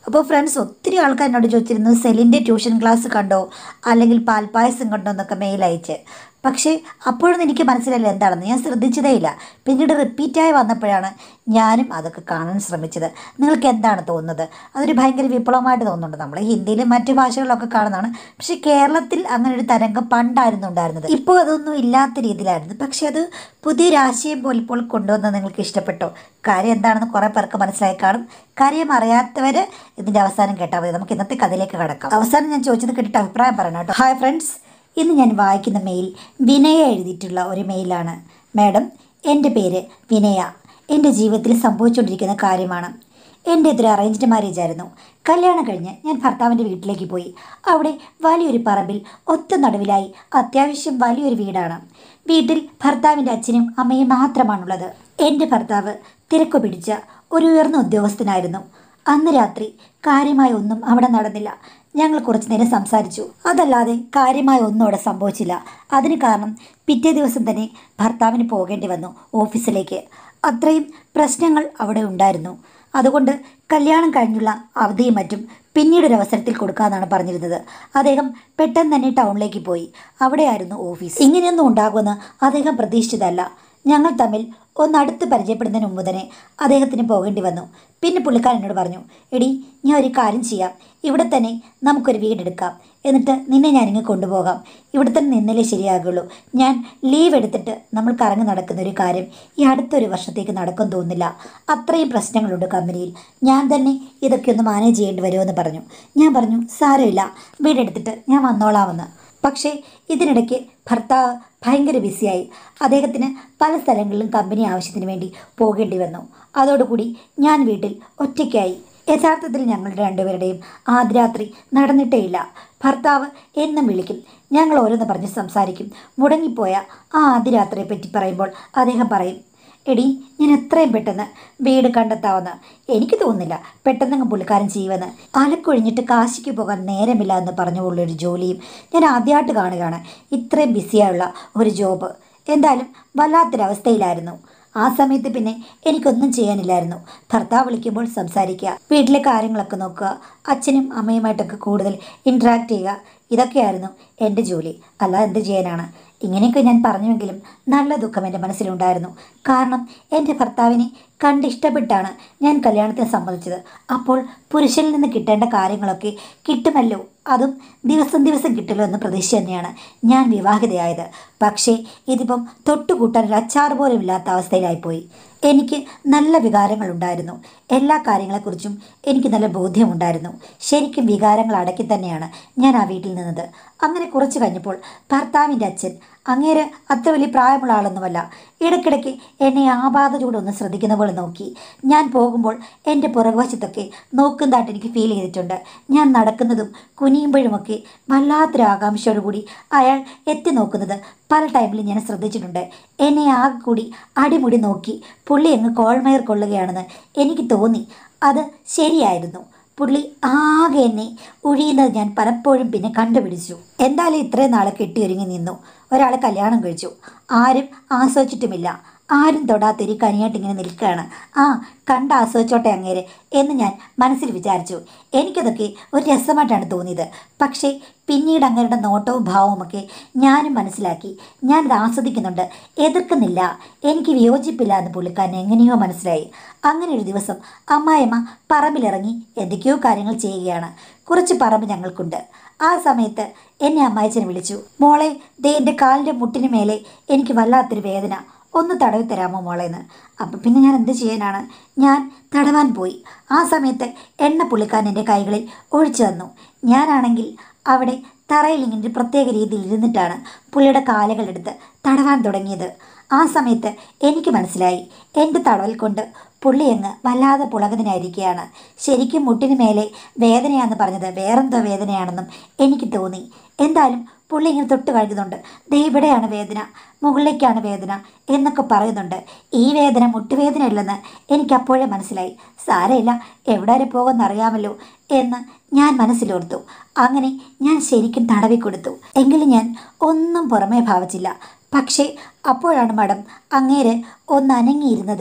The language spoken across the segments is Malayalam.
അപ്പോൾ ഫ്രണ്ട്സ് ഒത്തിരി ആൾക്കാർ എന്നോട് ചോദിച്ചിരുന്നു സെലിൻ്റെ ട്യൂഷൻ ക്ലാസ് കണ്ടോ അല്ലെങ്കിൽ പാൽപ്പായസം കണ്ടോ എന്നൊക്കെ മെയിൽ അയച്ച് പക്ഷേ അപ്പോഴൊന്നും എനിക്ക് മനസ്സിലായില്ല എന്താണെന്ന് ഞാൻ ശ്രദ്ധിച്ചതേയില്ല പിന്നീട് റിപ്പീറ്റായി വന്നപ്പോഴാണ് ഞാനും അതൊക്കെ കാണാൻ ശ്രമിച്ചത് നിങ്ങൾക്ക് എന്താണ് തോന്നുന്നത് അതൊരു ഭയങ്കര വിപ്ലവമായിട്ട് തോന്നുന്നുണ്ട് നമ്മൾ ഹിന്ദിയിലും മറ്റു ഭാഷകളിലൊക്കെ കാണുന്നതാണ് പക്ഷേ കേരളത്തിൽ അങ്ങനെ ഒരു തരംഗം പണ്ടായിരുന്നു ഉണ്ടായിരുന്നത് ഇപ്പോൾ അതൊന്നും ഇല്ലാത്ത രീതിയിലായിരുന്നു പക്ഷേ അത് പുതിയൊരു ആശയം പോലെ ഇപ്പോൾ കൊണ്ടുവന്നത് നിങ്ങൾക്ക് ഇഷ്ടപ്പെട്ടോ കാര്യം എന്താണെന്ന് കുറേ പേർക്ക് മനസ്സിലായി കാണും കാര്യം അറിയാത്തവർ ഇതിൻ്റെ അവസാനം കേട്ടാൽ മതി നമുക്ക് ഇന്നത്തെ കഥയിലേക്ക് കടക്കാം അവസാനം ഞാൻ ചോദിച്ചത് കേട്ടിട്ട് അഭിപ്രായം പറയണം കേട്ടോ ഹായ് ഫ്രണ്ട്സ് ഇന്ന് ഞാൻ വായിക്കുന്ന മെയിൽ വിനയ എഴുതിയിട്ടുള്ള ഒരു മെയിലാണ് മാഡം എൻ്റെ പേര് വിനയ എൻ്റെ ജീവിതത്തിൽ സംഭവിച്ചുകൊണ്ടിരിക്കുന്ന കാര്യമാണ് എൻ്റെ ഇതൊരു അറേഞ്ച്ഡ് മാരേജ് ആയിരുന്നു കല്യാണം കഴിഞ്ഞ് ഞാൻ ഭർത്താവിൻ്റെ വീട്ടിലേക്ക് പോയി അവിടെ വലിയൊരു പറമ്പിൽ ഒത്ത നടുവിലായി അത്യാവശ്യം വലിയൊരു വീടാണ് വീട്ടിൽ ഭർത്താവിൻ്റെ അച്ഛനും അമ്മയും മാത്രമാണുള്ളത് എൻ്റെ ഭർത്താവ് തിരക്കു പിടിച്ച ഒരു ഉയർന്ന ഉദ്യോഗസ്ഥനായിരുന്നു അന്ന് രാത്രി കാര്യമായ ഒന്നും അവിടെ നടന്നില്ല ഞങ്ങൾ കുറച്ചു നേരം സംസാരിച്ചു അതല്ലാതെ കാര്യമായ ഒന്നും അവിടെ സംഭവിച്ചില്ല അതിന് കാരണം പിറ്റേ ദിവസം തന്നെ ഭർത്താവിന് പോകേണ്ടി വന്നു ഓഫീസിലേക്ക് അത്രയും പ്രശ്നങ്ങൾ അവിടെ ഉണ്ടായിരുന്നു അതുകൊണ്ട് കല്യാണം കഴിഞ്ഞുള്ള അവധിയും മറ്റും പിന്നീട് ഒരു അവസരത്തിൽ കൊടുക്കാമെന്നാണ് പറഞ്ഞിരുന്നത് അദ്ദേഹം പെട്ടെന്ന് തന്നെ ടൗണിലേക്ക് പോയി അവിടെയായിരുന്നു ഓഫീസ് ഇങ്ങനെയൊന്നും ഉണ്ടാകുമെന്ന് അദ്ദേഹം പ്രതീക്ഷിച്ചതല്ല ഞങ്ങൾ തമ്മിൽ ഒന്ന് അടുത്ത് പരിചയപ്പെടുന്നതിന് മുമ്പ് തന്നെ അദ്ദേഹത്തിന് പോകേണ്ടി വന്നു പിന്നെ പുള്ളിക്കാരൻ എന്നോട് പറഞ്ഞു എടി ഞാൻ ഒരു കാര്യം ചെയ്യാം ഇവിടെ തന്നെ നമുക്കൊരു വീടെടുക്കാം എന്നിട്ട് നിന്നെ ഞാനിങ്ങ് കൊണ്ടുപോകാം ഇവിടെ തന്നെ നിന്നലേ ശരിയാകുള്ളൂ ഞാൻ ലീവ് എടുത്തിട്ട് നമ്മൾ കറങ്ങി നടക്കുന്ന ഒരു കാര്യം ഈ അടുത്തൊരു വർഷത്തേക്ക് നടക്കും തോന്നുന്നില്ല അത്രയും പ്രശ്നങ്ങളുണ്ട് കമ്പനിയിൽ ഞാൻ തന്നെ ഇതൊക്കെ ഒന്ന് മാനേജ് ചെയ്യേണ്ടി വരുമെന്ന് പറഞ്ഞു ഞാൻ പറഞ്ഞു സാരമില്ല വീടെടുത്തിട്ട് ഞാൻ വന്നോളാമെന്ന് പക്ഷേ ഇതിനിടയ്ക്ക് ഭർത്താവ് ഭയങ്കര ബിസിയായി അദ്ദേഹത്തിന് പല സ്ഥലങ്ങളിലും കമ്പനി ആവശ്യത്തിന് വേണ്ടി പോകേണ്ടി വന്നു അതോടുകൂടി ഞാൻ വീട്ടിൽ ഒറ്റയ്ക്കായി യഥാർത്ഥത്തിൽ ഞങ്ങളുടെ രണ്ടുപേരുടെയും ആദ്യരാത്രി നടന്നിട്ടേയില്ല ഭർത്താവ് എന്നും വിളിക്കും ഞങ്ങൾ ഓരോന്ന് പറഞ്ഞ് സംസാരിക്കും മുടങ്ങിപ്പോയ ആ ആദ്യരാത്രിയെ പറ്റി പറയുമ്പോൾ അദ്ദേഹം പറയും എടി ഞാൻ എത്രയും പെട്ടെന്ന് വീട് കണ്ടെത്താമെന്ന് എനിക്ക് തോന്നുന്നില്ല പെട്ടെന്നങ്ങ് പുള്ളിക്കാരൻ ചെയ്യുമെന്ന് അലക്കൊഴിഞ്ഞിട്ട് കാശിക്ക് പോകാൻ നേരമില്ല എന്ന് പറഞ്ഞുകൊള്ളൊരു ജോലിയും ഞാൻ ആദ്യമായിട്ട് കാണുകയാണ് ഇത്രയും ബിസിയായുള്ള ഒരു ജോബ് എന്തായാലും വല്ലാത്തൊരവസ്ഥയിലായിരുന്നു ആ സമയത്ത് പിന്നെ എനിക്കൊന്നും ചെയ്യാനില്ലായിരുന്നു ഭർത്താവ് വിളിക്കുമ്പോൾ സംസാരിക്കുക വീട്ടിലെ കാര്യങ്ങളൊക്കെ നോക്കുക അച്ഛനും അമ്മയുമായിട്ടൊക്കെ കൂടുതൽ ഇൻട്രാക്ട് ചെയ്യുക ഇതൊക്കെയായിരുന്നു എൻ്റെ ജോലി അല്ലാതെ എന്ത് ചെയ്യാനാണ് ഇങ്ങനെയൊക്കെ ഞാൻ പറഞ്ഞുവെങ്കിലും നല്ല ദുഃഖം എൻ്റെ മനസ്സിലുണ്ടായിരുന്നു കാരണം എൻ്റെ ഭർത്താവിനെ കണ്ടിഷ്ടപ്പെട്ടാണ് ഞാൻ കല്യാണത്തിന് സമ്മതിച്ചത് അപ്പോൾ പുരുഷനിൽ നിന്ന് കിട്ടേണ്ട കാര്യങ്ങളൊക്കെ കിട്ടുമല്ലോ അതും ദിവസം ദിവസം കിട്ടുമല്ലോ എന്ന പ്രതീക്ഷ തന്നെയാണ് ഞാൻ വിവാഹിതയായത് പക്ഷേ ഇതിപ്പം തൊട്ടുകൂട്ടാൻ ഒരു അച്ചാർ പോലും ഇല്ലാത്ത അവസ്ഥയിലായിപ്പോയി എനിക്ക് നല്ല വികാരങ്ങളുണ്ടായിരുന്നു എല്ലാ കാര്യങ്ങളെക്കുറിച്ചും എനിക്ക് നല്ല ബോധ്യമുണ്ടായിരുന്നു ശരിക്കും വികാരങ്ങൾ അടക്കി തന്നെയാണ് ഞാൻ ആ വീട്ടിൽ നിന്നത് അങ്ങനെ കുറച്ച് കഴിഞ്ഞപ്പോൾ ഭർത്താവിൻ്റെ അച്ഛൻ അങ്ങേര് അത്ര വലിയ പ്രായമുള്ള ആളൊന്നുമല്ല ഇടയ്ക്കിടയ്ക്ക് എന്നെ ആപാതയോടെ ഒന്ന് ശ്രദ്ധിക്കുന്ന പോലെ നോക്കി ഞാൻ പോകുമ്പോൾ എൻ്റെ പുറകുവശത്തൊക്കെ നോക്കുന്നതായിട്ട് എനിക്ക് ഫീൽ ചെയ്തിട്ടുണ്ട് ഞാൻ നടക്കുന്നതും കുനിയുമ്പോഴുമൊക്കെ വല്ലാത്തൊരു ആകാംക്ഷയോടുകൂടി അയാൾ എത്തി നോക്കുന്നത് പല ടൈമിലും ഞാൻ ശ്രദ്ധിച്ചിട്ടുണ്ട് എന്നെ ആകെ കൂടി അടിമുടി നോക്കി പുള്ളി അങ്ങ് കോൾമയർ കൊള്ളുകയാണെന്ന് എനിക്ക് തോന്നി അത് ശരിയായിരുന്നു പുള്ളി ആകെ എന്നെ ഒഴിയുന്നത് ഞാൻ പലപ്പോഴും പിന്നെ കണ്ടുപിടിച്ചു എന്തായാലും ഇത്രയും നാളെ കെട്ടിയൊരുങ്ങി നിന്നു ഒരാൾ കല്യാണം കഴിച്ചു ആരും ആസ്വദിച്ചിട്ടുമില്ല ആരും തൊടാത്തൊരു കനിയായിട്ട് ഇങ്ങനെ നിൽക്കുകയാണ് ആ കണ്ട് ആസ്വദിച്ചോട്ടെ അങ്ങേര് എന്ന് ഞാൻ മനസ്സിൽ വിചാരിച്ചു എനിക്കതൊക്കെ ഒരു രസമായിട്ടാണ് തോന്നിയത് പക്ഷേ പിന്നീട് അങ്ങേരുടെ നോട്ടവും ഭാവവുമൊക്കെ ഞാനും മനസ്സിലാക്കി ഞാനത് ആസ്വദിക്കുന്നുണ്ട് എതിർക്കുന്നില്ല എനിക്ക് വിയോജിപ്പില്ല എന്ന് പുള്ളിക്കാരൻ എങ്ങനെയോ മനസ്സിലായി അങ്ങനെ ഒരു ദിവസം അമ്മായിമ്മ പറമ്പിലിറങ്ങി എന്തൊക്കെയോ കാര്യങ്ങൾ ചെയ്യുകയാണ് കുറച്ച് പറമ്പ് ഞങ്ങൾക്കുണ്ട് ആ സമയത്ത് എന്നെ അമ്മായിച്ചനെ വിളിച്ചു മോളെ ദേ എൻ്റെ കാലിൻ്റെ മുട്ടിന് മേലെ എനിക്ക് വല്ലാത്തൊരു വേദന ഒന്ന് തടവി തരാമോ മോളേന്ന് അപ്പം പിന്നെ ഞാൻ എന്ത് ചെയ്യാനാണ് ഞാൻ തടവാൻ പോയി ആ സമയത്ത് എണ്ണ പുള്ളിക്കാരൻ എൻ്റെ കൈകളിൽ ഒഴിച്ചു തന്നു ഞാനാണെങ്കിൽ അവിടെ തറയിൽ ഇങ്ങനെ ഒരു പ്രത്യേക രീതിയിൽ ഇരുന്നിട്ടാണ് പുള്ളിയുടെ കാലുകളെടുത്ത് തടവാൻ തുടങ്ങിയത് ആ സമയത്ത് എനിക്ക് മനസ്സിലായി എൻ്റെ തടവൽ കൊണ്ട് പുള്ളി അങ്ങ് വല്ലാതെ പുളകതിനായിരിക്കുകയാണ് ശരിക്കും മുട്ടിന് മേലെ വേദനയാണെന്ന് പറഞ്ഞത് വേറെന്തോ വേദനയാണെന്നും എനിക്ക് തോന്നി എന്തായാലും പുള്ളി ഇങ്ങനെ തൊട്ട് കഴിക്കുന്നുണ്ട് ദേ ഇവിടെയാണ് വേദന മുകളിലേക്കാണ് വേദന എന്നൊക്കെ പറയുന്നുണ്ട് ഈ വേദന മുട്ടുവേദന ഇല്ലെന്ന് എനിക്ക് അപ്പോഴേ മനസ്സിലായി സാരമില്ല എവിടെ വരെ പോകുമെന്ന് അറിയാമല്ലോ എന്ന് ഞാൻ മനസ്സിലോർത്തു അങ്ങനെ ഞാൻ ശരിക്കും തടവി കൊടുത്തു എങ്കിലും ഞാൻ ഒന്നും പുറമേ ഭാവിച്ചില്ല പക്ഷേ അപ്പോഴാണ് മടം അങ്ങേര് ഒന്ന് അനങ്ങിയിരുന്നത്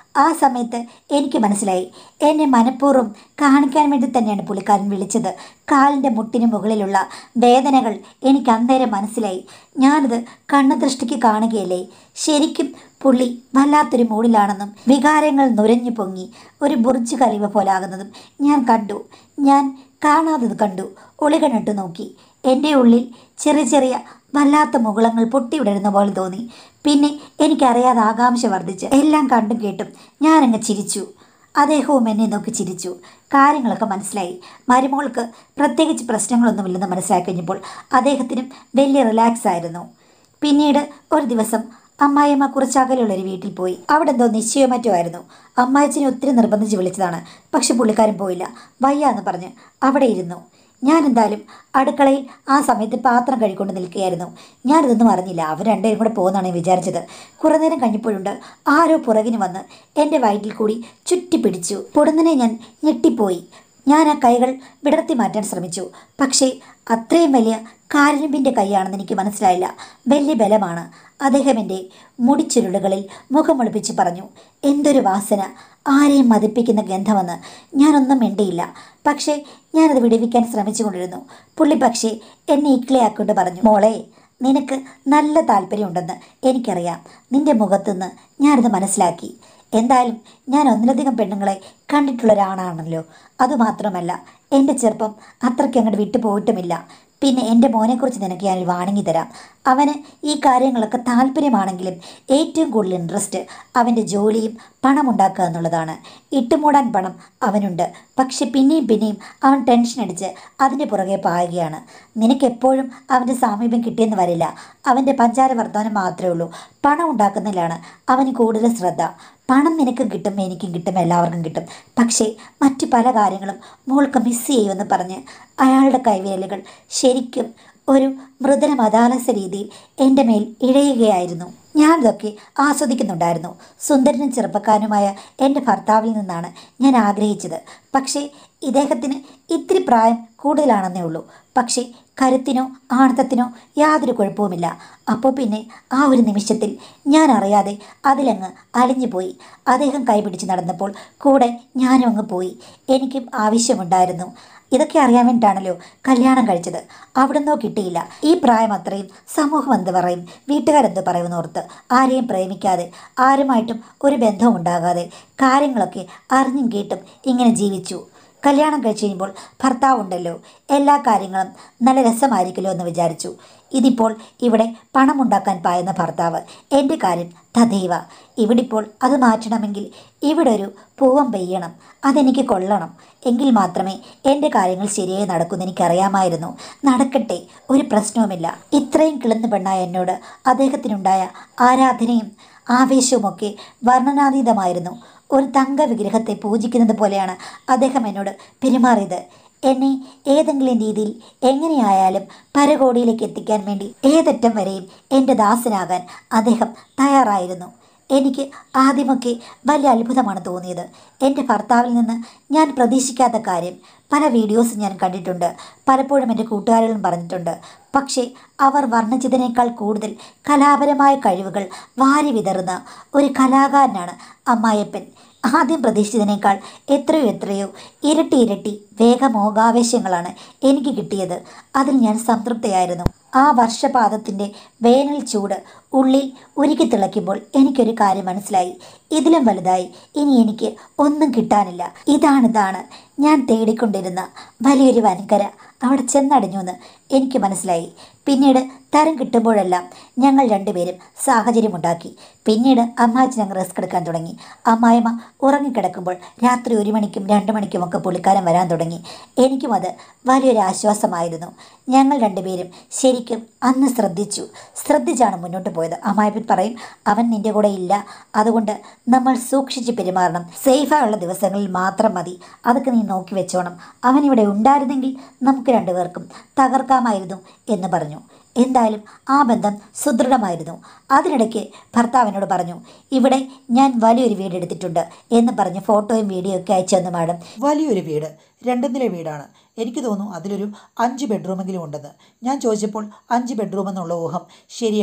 ആ സമയത്ത് എനിക്ക് മനസ്സിലായി എന്നെ മനഃപൂർവ്വം കാണിക്കാൻ വേണ്ടി തന്നെയാണ് പുള്ളിക്കാരൻ വിളിച്ചത് കാലിൻ്റെ മുട്ടിന് മുകളിലുള്ള വേദനകൾ എനിക്ക് അന്നേരം മനസ്സിലായി ഞാനത് കണ്ണുദൃഷ്ടിക്ക് കാണുകയല്ലേ ശരിക്കും പുള്ളി വല്ലാത്തൊരു മൂഡിലാണെന്നും വികാരങ്ങൾ നുരഞ്ഞു പൊങ്ങി ഒരു ബുർജ് കലിവ പോലാകുന്നതും ഞാൻ കണ്ടു ഞാൻ കാണാത്തത് കണ്ടു ഒളികണിട്ട് നോക്കി എൻ്റെ ഉള്ളിൽ ചെറിയ ചെറിയ വല്ലാത്ത മുകുളങ്ങൾ പൊട്ടിവിടരുന്ന പോലെ തോന്നി പിന്നെ എനിക്കറിയാതെ ആകാംക്ഷ വർദ്ധിച്ച് എല്ലാം കണ്ടും കേട്ടും ഞാനങ്ങ് ചിരിച്ചു അദ്ദേഹവും എന്നെ നോക്കി ചിരിച്ചു കാര്യങ്ങളൊക്കെ മനസ്സിലായി മരുമോൾക്ക് പ്രത്യേകിച്ച് പ്രശ്നങ്ങളൊന്നുമില്ലെന്ന് മനസ്സിലാക്കി കഴിഞ്ഞപ്പോൾ അദ്ദേഹത്തിനും വലിയ റിലാക്സ് ആയിരുന്നു പിന്നീട് ഒരു ദിവസം അമ്മായിയമ്മ കുറച്ച് അകലെയുള്ളൊരു വീട്ടിൽ പോയി അവിടെ എന്തോ നിശ്ചയോ മറ്റോ ആയിരുന്നു അമ്മായച്ചനെ ഒത്തിരി നിർബന്ധിച്ച് വിളിച്ചതാണ് പക്ഷെ പുള്ളിക്കാരൻ പോയില്ല വയ്യ എന്ന് പറഞ്ഞ് അവിടെ ഇരുന്നു ഞാൻ എന്തായാലും അടുക്കളയിൽ ആ സമയത്ത് പാത്രം കഴുകൊണ്ട് നിൽക്കുകയായിരുന്നു ഞാനിതൊന്നും അറിഞ്ഞില്ല അവർ രണ്ടുപേരും കൂടെ പോകുന്നതാണ് ഞാൻ വിചാരിച്ചത് കുറേ നേരം കഴിഞ്ഞപ്പോഴുണ്ട് ആരോ പുറകിന് വന്ന് എൻ്റെ വയറ്റിൽ കൂടി ചുറ്റിപ്പിടിച്ചു പൊടുന്നനെ ഞാൻ ഞെട്ടിപ്പോയി ഞാൻ ആ കൈകൾ വിടർത്തി മാറ്റാൻ ശ്രമിച്ചു പക്ഷേ അത്രയും വലിയ കാരനുമ്പിൻ്റെ കൈയാണെന്ന് എനിക്ക് മനസ്സിലായില്ല വലിയ ബലമാണ് അദ്ദേഹം എൻ്റെ മുടിച്ചുരുളുകളിൽ മുഖമൊളിപ്പിച്ച് പറഞ്ഞു എന്തൊരു വാസന ആരെയും മതിപ്പിക്കുന്ന ഗന്ധമെന്ന് ഞാനൊന്നും മിണ്ടിയില്ല പക്ഷേ ഞാനത് വിടുവിക്കാൻ ശ്രമിച്ചുകൊണ്ടിരുന്നു പുള്ളി പക്ഷേ എന്നെ ഇക്ലയാക്കൊണ്ട് പറഞ്ഞു മോളെ നിനക്ക് നല്ല താല്പര്യമുണ്ടെന്ന് എനിക്കറിയാം നിന്റെ മുഖത്തുനിന്ന് ഞാനത് മനസ്സിലാക്കി എന്തായാലും ഞാൻ ഒന്നിലധികം പെണ്ണുങ്ങളെ കണ്ടിട്ടുള്ള ഒരാളാണല്ലോ അതുമാത്രമല്ല എൻ്റെ ചെറുപ്പം അത്രയ്ക്ക് അങ്ങോട്ട് വിട്ടു പോയിട്ടുമില്ല പിന്നെ എൻ്റെ മോനെക്കുറിച്ച് നിനക്ക് ഞാനൊരു വാണിങ്ങി തരാം അവന് ഈ കാര്യങ്ങളൊക്കെ താല്പര്യമാണെങ്കിലും ഏറ്റവും കൂടുതൽ ഇൻട്രസ്റ്റ് അവൻ്റെ ജോലിയും പണം ഉണ്ടാക്കുക എന്നുള്ളതാണ് ഇട്ടുമൂടാൻ പണം അവനുണ്ട് പക്ഷെ പിന്നെയും പിന്നെയും അവൻ ടെൻഷൻ അടിച്ച് അതിൻ്റെ പുറകെ പായുകയാണ് നിനക്കെപ്പോഴും അവൻ്റെ സാമീപ്യം കിട്ടിയെന്ന് വരില്ല അവൻ്റെ പഞ്ചാര വർദ്ധനം മാത്രമേ ഉള്ളൂ പണം ഉണ്ടാക്കുന്നതിലാണ് അവന് കൂടുതൽ ശ്രദ്ധ പണം നിനക്കും കിട്ടും എനിക്കും കിട്ടും എല്ലാവർക്കും കിട്ടും പക്ഷേ മറ്റു പല കാര്യങ്ങളും മോൾക്ക് മിസ് ചെയ്യുമെന്ന് പറഞ്ഞ് അയാളുടെ കൈവേലുകൾ ശരിക്കും ഒരു മൃദുല മതാലസ രീതിയിൽ എൻ്റെ മേൽ ഇഴയുകയായിരുന്നു ഞാനിതൊക്കെ ആസ്വദിക്കുന്നുണ്ടായിരുന്നു സുന്ദരനും ചെറുപ്പക്കാരനുമായ എൻ്റെ ഭർത്താവിൽ നിന്നാണ് ഞാൻ ആഗ്രഹിച്ചത് പക്ഷേ ഇദ്ദേഹത്തിന് ഇത്തിരി പ്രായം കൂടുതലാണെന്നേ ഉള്ളൂ പക്ഷേ കരുത്തിനോ ആണത്തത്തിനോ യാതൊരു കുഴപ്പവുമില്ല അപ്പോൾ പിന്നെ ആ ഒരു നിമിഷത്തിൽ ഞാൻ അറിയാതെ അതിലങ്ങ് അലിഞ്ഞുപോയി അദ്ദേഹം കൈപിടിച്ച് നടന്നപ്പോൾ കൂടെ ഞാനും അങ്ങ് പോയി എനിക്കും ആവശ്യമുണ്ടായിരുന്നു ഇതൊക്കെ അറിയാൻ വേണ്ടിയിട്ടാണല്ലോ കല്യാണം കഴിച്ചത് അവിടുന്നോ കിട്ടിയില്ല ഈ പ്രായം അത്രയും സമൂഹം എന്ത് പറയും വീട്ടുകാരെന്ത് പറയുമെന്നോർത്ത് ആരെയും പ്രേമിക്കാതെ ആരുമായിട്ടും ഒരു ബന്ധവും ഉണ്ടാകാതെ കാര്യങ്ങളൊക്കെ അറിഞ്ഞും കേട്ടും ഇങ്ങനെ ജീവിച്ചു കല്യാണം കഴിച്ച് കഴിയുമ്പോൾ ഭർത്താവുണ്ടല്ലോ എല്ലാ കാര്യങ്ങളും നല്ല രസമായിരിക്കുമല്ലോ എന്ന് വിചാരിച്ചു ഇതിപ്പോൾ ഇവിടെ പണമുണ്ടാക്കാൻ പായുന്ന ഭർത്താവ് എൻ്റെ കാര്യം തദൈവ ഇവിടിപ്പോൾ അത് മാറ്റണമെങ്കിൽ ഇവിടെ ഒരു പൂവം പെയ്യണം അതെനിക്ക് കൊള്ളണം എങ്കിൽ മാത്രമേ എൻ്റെ കാര്യങ്ങൾ ശരിയായി നടക്കുമെന്ന് എനിക്കറിയാമായിരുന്നു നടക്കട്ടെ ഒരു പ്രശ്നവുമില്ല ഇത്രയും കിളന്ന് പെണ്ണായ എന്നോട് അദ്ദേഹത്തിനുണ്ടായ ആരാധനയും ആവേശവുമൊക്കെ വർണ്ണനാതീതമായിരുന്നു ഒരു തങ്ക വിഗ്രഹത്തെ പൂജിക്കുന്നത് പോലെയാണ് അദ്ദേഹം എന്നോട് പെരുമാറിയത് എന്നെ ഏതെങ്കിലും രീതിയിൽ എങ്ങനെയായാലും പരകോടിയിലേക്ക് എത്തിക്കാൻ വേണ്ടി ഏതറ്റം വരെയും എൻ്റെ ദാസനാകാൻ അദ്ദേഹം തയ്യാറായിരുന്നു എനിക്ക് ആദ്യമൊക്കെ വലിയ അത്ഭുതമാണ് തോന്നിയത് എൻ്റെ ഭർത്താവിൽ നിന്ന് ഞാൻ പ്രതീക്ഷിക്കാത്ത കാര്യം പല വീഡിയോസ് ഞാൻ കണ്ടിട്ടുണ്ട് പലപ്പോഴും എൻ്റെ കൂട്ടുകാരികളും പറഞ്ഞിട്ടുണ്ട് പക്ഷേ അവർ വർണ്ണിച്ചതിനേക്കാൾ കൂടുതൽ കലാപരമായ കഴിവുകൾ വാരി വിതറുന്ന ഒരു കലാകാരനാണ് അമ്മായപ്പൻ ആദ്യം പ്രതീക്ഷിച്ചതിനേക്കാൾ എത്രയോ എത്രയോ ഇരട്ടി ഇരട്ടി വേഗമോകാവേശങ്ങളാണ് എനിക്ക് കിട്ടിയത് അതിൽ ഞാൻ സംതൃപ്തയായിരുന്നു ആ വർഷപാതത്തിൻ്റെ വേനൽ ചൂട് ഉള്ളിൽ ഉരുക്കി തിളയ്ക്കുമ്പോൾ എനിക്കൊരു കാര്യം മനസ്സിലായി ഇതിലും വലുതായി ഇനി എനിക്ക് ഒന്നും കിട്ടാനില്ല ഇതാണിതാണ് ഞാൻ തേടിക്കൊണ്ടിരുന്ന വലിയൊരു വൻകര അവിടെ ചെന്നടിഞ്ഞു എന്ന് എനിക്ക് മനസ്സിലായി പിന്നീട് തരം കിട്ടുമ്പോഴെല്ലാം ഞങ്ങൾ രണ്ടുപേരും സാഹചര്യമുണ്ടാക്കി പിന്നീട് അമ്മാച്ചൻ അങ്ങ് റിസ്ക് എടുക്കാൻ തുടങ്ങി അമ്മായിമ്മ ഉറങ്ങിക്കിടക്കുമ്പോൾ രാത്രി ഒരു മണിക്കും രണ്ട് മണിക്കുമൊക്കെ പുള്ളിക്കാരൻ വരാൻ തുടങ്ങി എനിക്കും അത് വലിയൊരു ആശ്വാസമായിരുന്നു ഞങ്ങൾ രണ്ടുപേരും ശരിക്കും അന്ന് ശ്രദ്ധിച്ചു ശ്രദ്ധിച്ചാണ് മുന്നോട്ട് പോയത് അമ്മായിപ്പൻ പറയും അവൻ നിൻ്റെ കൂടെ ഇല്ല അതുകൊണ്ട് നമ്മൾ സൂക്ഷിച്ച് പെരുമാറണം സേഫായുള്ള ദിവസങ്ങളിൽ മാത്രം മതി അതൊക്കെ നീ നോക്കി വെച്ചോണം അവൻ ഇവിടെ ഉണ്ടായിരുന്നെങ്കിൽ നമുക്ക് രണ്ടുപേർക്കും തകർക്കാമായിരുന്നു എന്ന് പറഞ്ഞു എന്തായാലും ആ ബന്ധം സുദൃഢമായിരുന്നു അതിനിടയ്ക്ക് ഭർത്താവിനോട് പറഞ്ഞു ഇവിടെ ഞാൻ വലിയൊരു വീട് എടുത്തിട്ടുണ്ട് എന്ന് പറഞ്ഞ് ഫോട്ടോയും വീഡിയോ ഒക്കെ അയച്ചു തന്നു മാഡം വലിയൊരു വീട് രണ്ട് നില വീടാണ് എനിക്ക് തോന്നുന്നു അതിലൊരു അഞ്ച് ബെഡ്റൂമെങ്കിലും ഉണ്ടെന്ന് ഞാൻ ചോദിച്ചപ്പോൾ അഞ്ച് ബെഡ്റൂം എന്നുള്ള ഊഹം ശരിയാണ്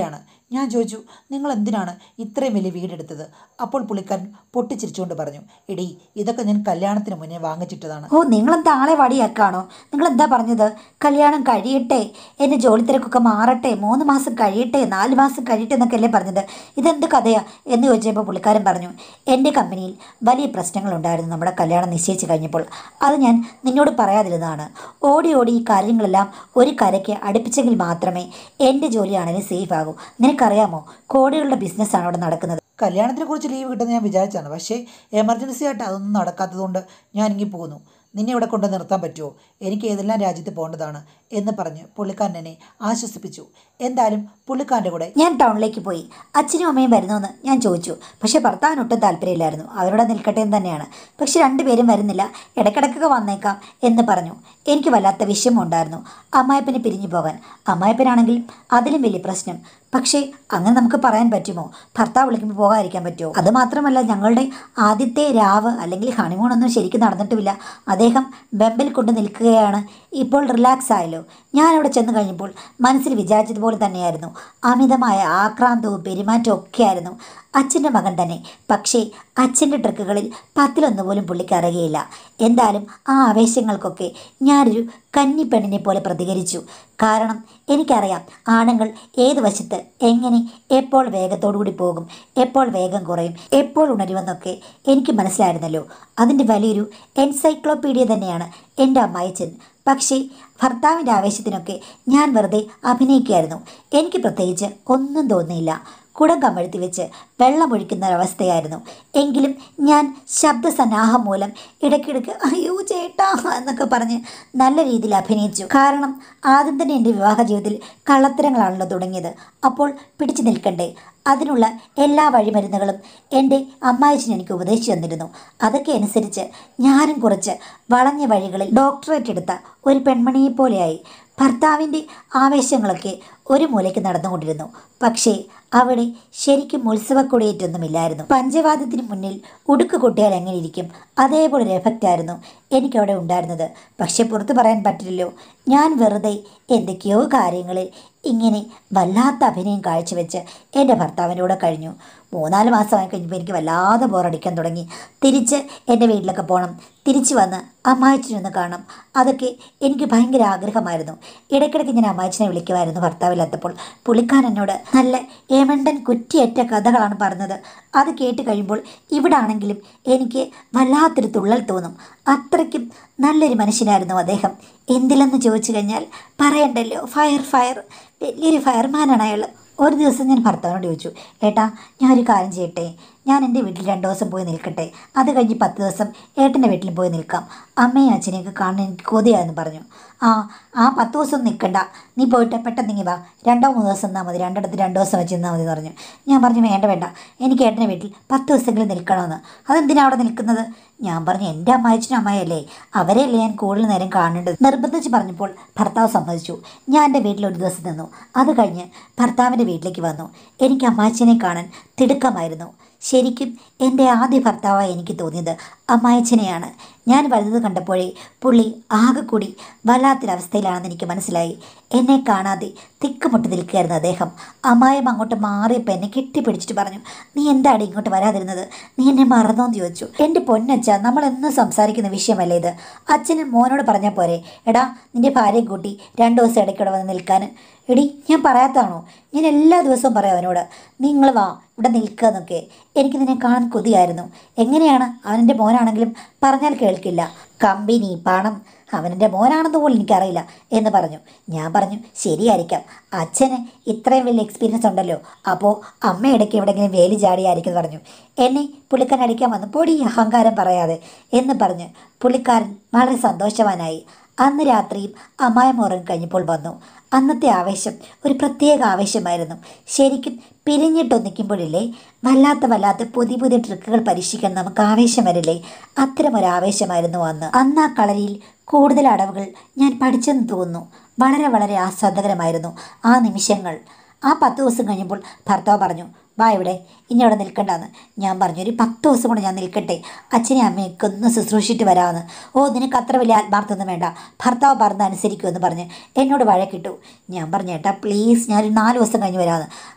ഞാൻ ചോദിച്ചു നിങ്ങൾ എന്തിനാണ് ഇത്രയും വലിയ വീടെടുത്തത് അപ്പോൾ പുള്ളിക്കാരൻ പൊട്ടിച്ചിരിച്ചുകൊണ്ട് പറഞ്ഞു എടീ ഇതൊക്കെ ഞാൻ കല്യാണത്തിന് മുന്നേ വാങ്ങിച്ചിട്ടതാണ് ഓ നിങ്ങളെന്താ ആളെ വടിയാക്കാണോ നിങ്ങളെന്താ പറഞ്ഞത് കല്യാണം കഴിയട്ടെ എൻ്റെ ജോലി തിരക്കൊക്കെ മാറട്ടെ മൂന്ന് മാസം കഴിയട്ടെ നാല് മാസം കഴിയട്ടെ എന്നൊക്കെ അല്ലേ പറഞ്ഞത് ഇതെന്ത് കഥയാ എന്ന് ചോദിച്ചപ്പോൾ പുള്ളിക്കാരൻ പറഞ്ഞു എൻ്റെ കമ്പനിയിൽ വലിയ പ്രശ്നങ്ങളുണ്ടായിരുന്നു നമ്മുടെ കല്യാണം നിശ്ചയിച്ച് കഴിഞ്ഞപ്പോൾ അത് ഞാൻ നിന്നോട് പറയാതിരുന്നതാണ് ഓടി ഓടി ഈ കാര്യങ്ങളെല്ലാം ഒരു കരയ്ക്ക് അടുപ്പിച്ചെങ്കിൽ മാത്രമേ എൻ്റെ ജോലിയാണെങ്കിലും സേഫ് ആകൂ നിനക്കറിയാമോ കോടികളുടെ ബിസിനസ്സാണ് അവിടെ നടക്കുന്നത് കല്യാണത്തിനെ കുറിച്ച് ലീവ് കിട്ടുമെന്ന് ഞാൻ വിചാരിച്ചതാണ് പക്ഷേ എമർജൻസി ആയിട്ട് അതൊന്നും നടക്കാത്തതുകൊണ്ട് ഞാൻ ഇങ്ങി പോകുന്നു നിന്നെ ഇവിടെ കൊണ്ട് നിർത്താൻ പറ്റുമോ എനിക്ക് ഏതെല്ലാം രാജ്യത്ത് പോകേണ്ടതാണ് എന്ന് പറഞ്ഞ് പുള്ളിക്കാരൻ എന്നെ ആശ്വസിപ്പിച്ചു എന്തായാലും പുള്ളിക്കാരൻ്റെ കൂടെ ഞാൻ ടൗണിലേക്ക് പോയി അച്ഛനും അമ്മയും വരുന്നുവെന്ന് ഞാൻ ചോദിച്ചു പക്ഷേ ഭർത്താവിന് ഒട്ടും താല്പര്യമില്ലായിരുന്നു അവരോട് നിൽക്കട്ടെ എന്ന് തന്നെയാണ് പക്ഷെ രണ്ടുപേരും വരുന്നില്ല ഇടയ്ക്കിടയ്ക്കൊക്കെ വന്നേക്കാം എന്ന് പറഞ്ഞു എനിക്ക് വല്ലാത്ത വിഷമമുണ്ടായിരുന്നു അമ്മായപ്പനെ പിരിഞ്ഞു പോകാൻ അമ്മായപ്പനാണെങ്കിൽ അതിലും വലിയ പ്രശ്നം പക്ഷേ അങ്ങനെ നമുക്ക് പറയാൻ പറ്റുമോ ഭർത്താവ് വിളിക്കുമ്പോൾ പോകാതിരിക്കാൻ പറ്റുമോ അത് മാത്രമല്ല ഞങ്ങളുടെ ആദ്യത്തെ രാവ് അല്ലെങ്കിൽ ഹണിമൂണൊന്നും ശരിക്കും നടന്നിട്ടുമില്ല അദ്ദേഹം ബെമ്പിൽ കൊണ്ട് നിൽക്കുകയാണ് ഇപ്പോൾ റിലാക്സ് ആയല്ലോ ഞാൻ അവിടെ ചെന്ന് കഴിഞ്ഞപ്പോൾ മനസ്സിൽ വിചാരിച്ചതുപോലെ തന്നെയായിരുന്നു അമിതമായ ആക്രാന്തവും പെരുമാറ്റവും ഒക്കെയായിരുന്നു അച്ഛൻ്റെ മകൻ തന്നെ പക്ഷേ അച്ഛൻ്റെ ട്രിക്കുകളിൽ പത്തിലൊന്ന് പോലും പുള്ളിക്ക് അറിയുകയില്ല എന്തായാലും ആ ആവേശങ്ങൾക്കൊക്കെ ഞാനൊരു കന്നിപ്പെണ്ണിനെ പോലെ പ്രതികരിച്ചു കാരണം എനിക്കറിയാം ആണുങ്ങൾ ഏത് വശത്ത് എങ്ങനെ എപ്പോൾ വേഗത്തോടുകൂടി പോകും എപ്പോൾ വേഗം കുറയും എപ്പോൾ ഉണരുമെന്നൊക്കെ എനിക്ക് മനസ്സിലായിരുന്നല്ലോ അതിൻ്റെ വലിയൊരു എൻസൈക്ലോപീഡിയ തന്നെയാണ് എൻ്റെ അമ്മായിച്ചൻ പക്ഷേ ഭർത്താവിൻ്റെ ആവേശത്തിനൊക്കെ ഞാൻ വെറുതെ അഭിനയിക്കുകയായിരുന്നു എനിക്ക് പ്രത്യേകിച്ച് ഒന്നും തോന്നിയില്ല കുടം കമഴ്ത്തി വെച്ച് വെള്ളമൊഴിക്കുന്ന ഒരവസ്ഥയായിരുന്നു എങ്കിലും ഞാൻ ശബ്ദസന്നാഹം മൂലം ഇടയ്ക്കിടയ്ക്ക് അയ്യോ ചേട്ടാ എന്നൊക്കെ പറഞ്ഞ് നല്ല രീതിയിൽ അഭിനയിച്ചു കാരണം ആദ്യം തന്നെ എൻ്റെ വിവാഹ ജീവിതത്തിൽ കള്ളത്തരങ്ങളാണല്ലോ തുടങ്ങിയത് അപ്പോൾ പിടിച്ചു നിൽക്കണ്ടേ അതിനുള്ള എല്ലാ വഴിമരുന്നുകളും എൻ്റെ അമ്മായിച്ചൻ എനിക്ക് ഉപദേശിച്ചു തന്നിരുന്നു അതൊക്കെ അനുസരിച്ച് ഞാനും കുറച്ച് വളഞ്ഞ വഴികളിൽ ഡോക്ടറേറ്റ് എടുത്ത ഒരു പെൺമണിയെ പോലെയായി ഭർത്താവിൻ്റെ ആവേശങ്ങളൊക്കെ ഒരു മൂലയ്ക്ക് നടന്നുകൊണ്ടിരുന്നു പക്ഷേ അവിടെ ശരിക്കും ഉത്സവക്കൊടിയേറ്റൊന്നുമില്ലായിരുന്നു പഞ്ചവാദ്യത്തിന് മുന്നിൽ ഉടുക്ക് കൊട്ടിയാൽ എങ്ങനെ ഇരിക്കും അതേപോലെ ഒരു എഫക്റ്റായിരുന്നു എനിക്കവിടെ ഉണ്ടായിരുന്നത് പക്ഷെ പുറത്ത് പറയാൻ പറ്റില്ലല്ലോ ഞാൻ വെറുതെ എന്തൊക്കെയോ കാര്യങ്ങളിൽ ഇങ്ങനെ വല്ലാത്ത അഭിനയം കാഴ്ചവെച്ച് എൻ്റെ ഭർത്താവിൻ്റെ കൂടെ കഴിഞ്ഞു മൂന്നാല് മാസമായി കഴിഞ്ഞപ്പോൾ എനിക്ക് വല്ലാതെ ബോറടിക്കാൻ തുടങ്ങി തിരിച്ച് എൻ്റെ വീട്ടിലൊക്കെ പോകണം തിരിച്ചു വന്ന് അമ്മായിച്ചിനൊന്ന് കാണണം അതൊക്കെ എനിക്ക് ഭയങ്കര ആഗ്രഹമായിരുന്നു ഇടയ്ക്കിടയ്ക്ക് ഞാൻ അമ്മായിച്ചിനെ വിളിക്കുമായിരുന്നു ഭർത്താവില്ലാത്തപ്പോൾ പുള്ളിക്കാരൻ എന്നോട് നല്ല ഏമണ്ടൻ കുറ്റിയേറ്റ കഥകളാണ് പറഞ്ഞത് അത് കേട്ട് കഴിയുമ്പോൾ ഇവിടെ ആണെങ്കിലും എനിക്ക് വല്ലാത്തൊരു തുള്ളൽ തോന്നും അത്രയ്ക്കും നല്ലൊരു മനുഷ്യനായിരുന്നു അദ്ദേഹം എന്തിലെന്ന് ചോദിച്ചു കഴിഞ്ഞാൽ പറയണ്ടല്ലോ ഫയർ ഫയർ വലിയൊരു ഫയർമാനാണ് അയാൾ ഒരു ദിവസം ഞാൻ ഭർത്താവിനോട് ചോദിച്ചു ഏട്ടാ ഞാൻ ഒരു കാര്യം ചെയ്യട്ടെ ഞാൻ എൻ്റെ വീട്ടിൽ രണ്ട് ദിവസം പോയി നിൽക്കട്ടെ അത് കഴിഞ്ഞ് പത്ത് ദിവസം ഏട്ടൻ്റെ വീട്ടിൽ പോയി നിൽക്കാം അമ്മയും അച്ഛനെയൊക്കെ കാണാൻ എനിക്ക് കൊതിയായെന്ന് പറഞ്ഞു ആ ആ പത്ത് ദിവസം നിൽക്കണ്ട നീ പോയിട്ട് പെട്ടെന്ന് ഇങ്ങി വാ രണ്ടോ മൂന്നോ ദിവസം നിന്നാൽ മതി രണ്ടിടത്ത് രണ്ട് ദിവസം വെച്ച് നിന്നാൽ മതി എന്ന് പറഞ്ഞു ഞാൻ പറഞ്ഞു വേണ്ട വേണ്ട എനിക്ക് ഏട്ടൻ്റെ വീട്ടിൽ പത്ത് ദിവസമെങ്കിലും നിൽക്കണമെന്ന് അതെന്തിനാ അവിടെ നിൽക്കുന്നത് ഞാൻ പറഞ്ഞു എൻ്റെ അമ്മായച്ചനും അമ്മായല്ലേ അവരെയല്ലേ ഞാൻ കൂടുതൽ നേരം കാണേണ്ടത് നിർബന്ധിച്ച് പറഞ്ഞപ്പോൾ ഭർത്താവ് സമ്മതിച്ചു ഞാൻ എൻ്റെ വീട്ടിൽ ഒരു ദിവസം നിന്നു അത് കഴിഞ്ഞ് ഭർത്താവിൻ്റെ വീട്ടിലേക്ക് വന്നു എനിക്ക് അമ്മായച്ചനെ കാണാൻ തിടുക്കമായിരുന്നു ശരിക്കും എൻ്റെ ആദ്യ ഭർത്താവായി എനിക്ക് തോന്നിയത് അമ്മായച്ചനെയാണ് ഞാൻ വരുന്നത് കണ്ടപ്പോഴേ പുള്ളി ആകെ കൂടി വല്ലാത്തൊരവസ്ഥയിലാണെന്ന് എനിക്ക് മനസ്സിലായി എന്നെ കാണാതെ തിക്കുമുട്ട് നിൽക്കുകയായിരുന്നു അദ്ദേഹം അമ്മായം അങ്ങോട്ട് മാറിയപ്പോൾ എന്നെ കെട്ടിപ്പിടിച്ചിട്ട് പറഞ്ഞു നീ എന്താണ് ഇങ്ങോട്ട് വരാതിരുന്നത് നീ എന്നെ മറന്നോന്ന് ചോദിച്ചു എൻ്റെ പൊന്നച്ഛ നമ്മൾ എന്നും സംസാരിക്കുന്ന വിഷയമല്ലേ ഇത് അച്ഛനും മോനോട് പറഞ്ഞാൽ പോരെ എടാ നിൻ്റെ ഭാര്യയെ കൂട്ടി രണ്ട് ദിവസം ഇടയ്ക്കൂടെ വന്ന് നിൽക്കാൻ എടി ഞാൻ പറയാത്തതാണോ ഞാൻ എല്ലാ ദിവസവും പറയാം അവനോട് നിങ്ങൾ വാ ഇവിടെ നിൽക്കുക എന്നൊക്കെ എനിക്ക് നിന്നെ കാണാൻ കൊതിയായിരുന്നു എങ്ങനെയാണ് അവനെൻ്റെ മോനാണെങ്കിലും പറഞ്ഞാൽ കേൾക്കില്ല കമ്പനി പണം അവനെൻ്റെ മോനാണെന്ന് പോലും എനിക്കറിയില്ല എന്ന് പറഞ്ഞു ഞാൻ പറഞ്ഞു ശരിയായിരിക്കാം അച്ഛന് ഇത്രയും വലിയ എക്സ്പീരിയൻസ് ഉണ്ടല്ലോ അപ്പോൾ അമ്മ ഇടയ്ക്ക് എവിടെയെങ്കിലും വേലി ചാടിയായിരിക്കും എന്ന് പറഞ്ഞു എന്നെ പുള്ളിക്കാരൻ അടിക്കാൻ വന്നു പൊടി അഹങ്കാരം പറയാതെ എന്ന് പറഞ്ഞ് പുള്ളിക്കാരൻ വളരെ സന്തോഷവാനായി അന്ന് രാത്രിയും അമ്മായിമ്മ ഉറങ്ങിക്കഴിഞ്ഞപ്പോൾ വന്നു അന്നത്തെ ആവേശം ഒരു പ്രത്യേക ആവേശമായിരുന്നു ശരിക്കും പിരിഞ്ഞിട്ടൊന്നിക്കുമ്പോഴില്ലേ വല്ലാത്ത വല്ലാത്ത പുതിയ പുതിയ ട്രിക്കുകൾ പരീക്ഷിക്കാൻ നമുക്ക് ആവേശം വരില്ലേ അത്തരമൊരു ആവേശമായിരുന്നു അന്ന് അന്ന് ആ കളരിയിൽ കൂടുതൽ അടവുകൾ ഞാൻ പഠിച്ചെന്ന് തോന്നുന്നു വളരെ വളരെ ആസ്വാദകരമായിരുന്നു ആ നിമിഷങ്ങൾ ആ പത്ത് ദിവസം കഴിഞ്ഞപ്പോൾ ഭർത്താവ് പറഞ്ഞു വാ ഇവിടെ ഇനി അവിടെ നിൽക്കണ്ടെന്ന് ഞാൻ പറഞ്ഞു ഒരു പത്ത് ദിവസം കൂടെ ഞാൻ നിൽക്കട്ടെ അച്ഛനെ അമ്മയൊക്കെ ഒന്ന് ശുശ്രൂഷിച്ചിട്ട് വരാമെന്ന് ഓ നിനക്ക് അത്ര വലിയ ആത്മാർത്ഥമൊന്നും വേണ്ട ഭർത്താവ് പറഞ്ഞ് അനുസരിക്കുമെന്ന് പറഞ്ഞ് എന്നോട് വഴക്കിട്ടു ഞാൻ പറഞ്ഞു ഏട്ടാ പ്ലീസ് ഞാനൊരു നാല് ദിവസം കഴിഞ്ഞ് വരാമെന്ന്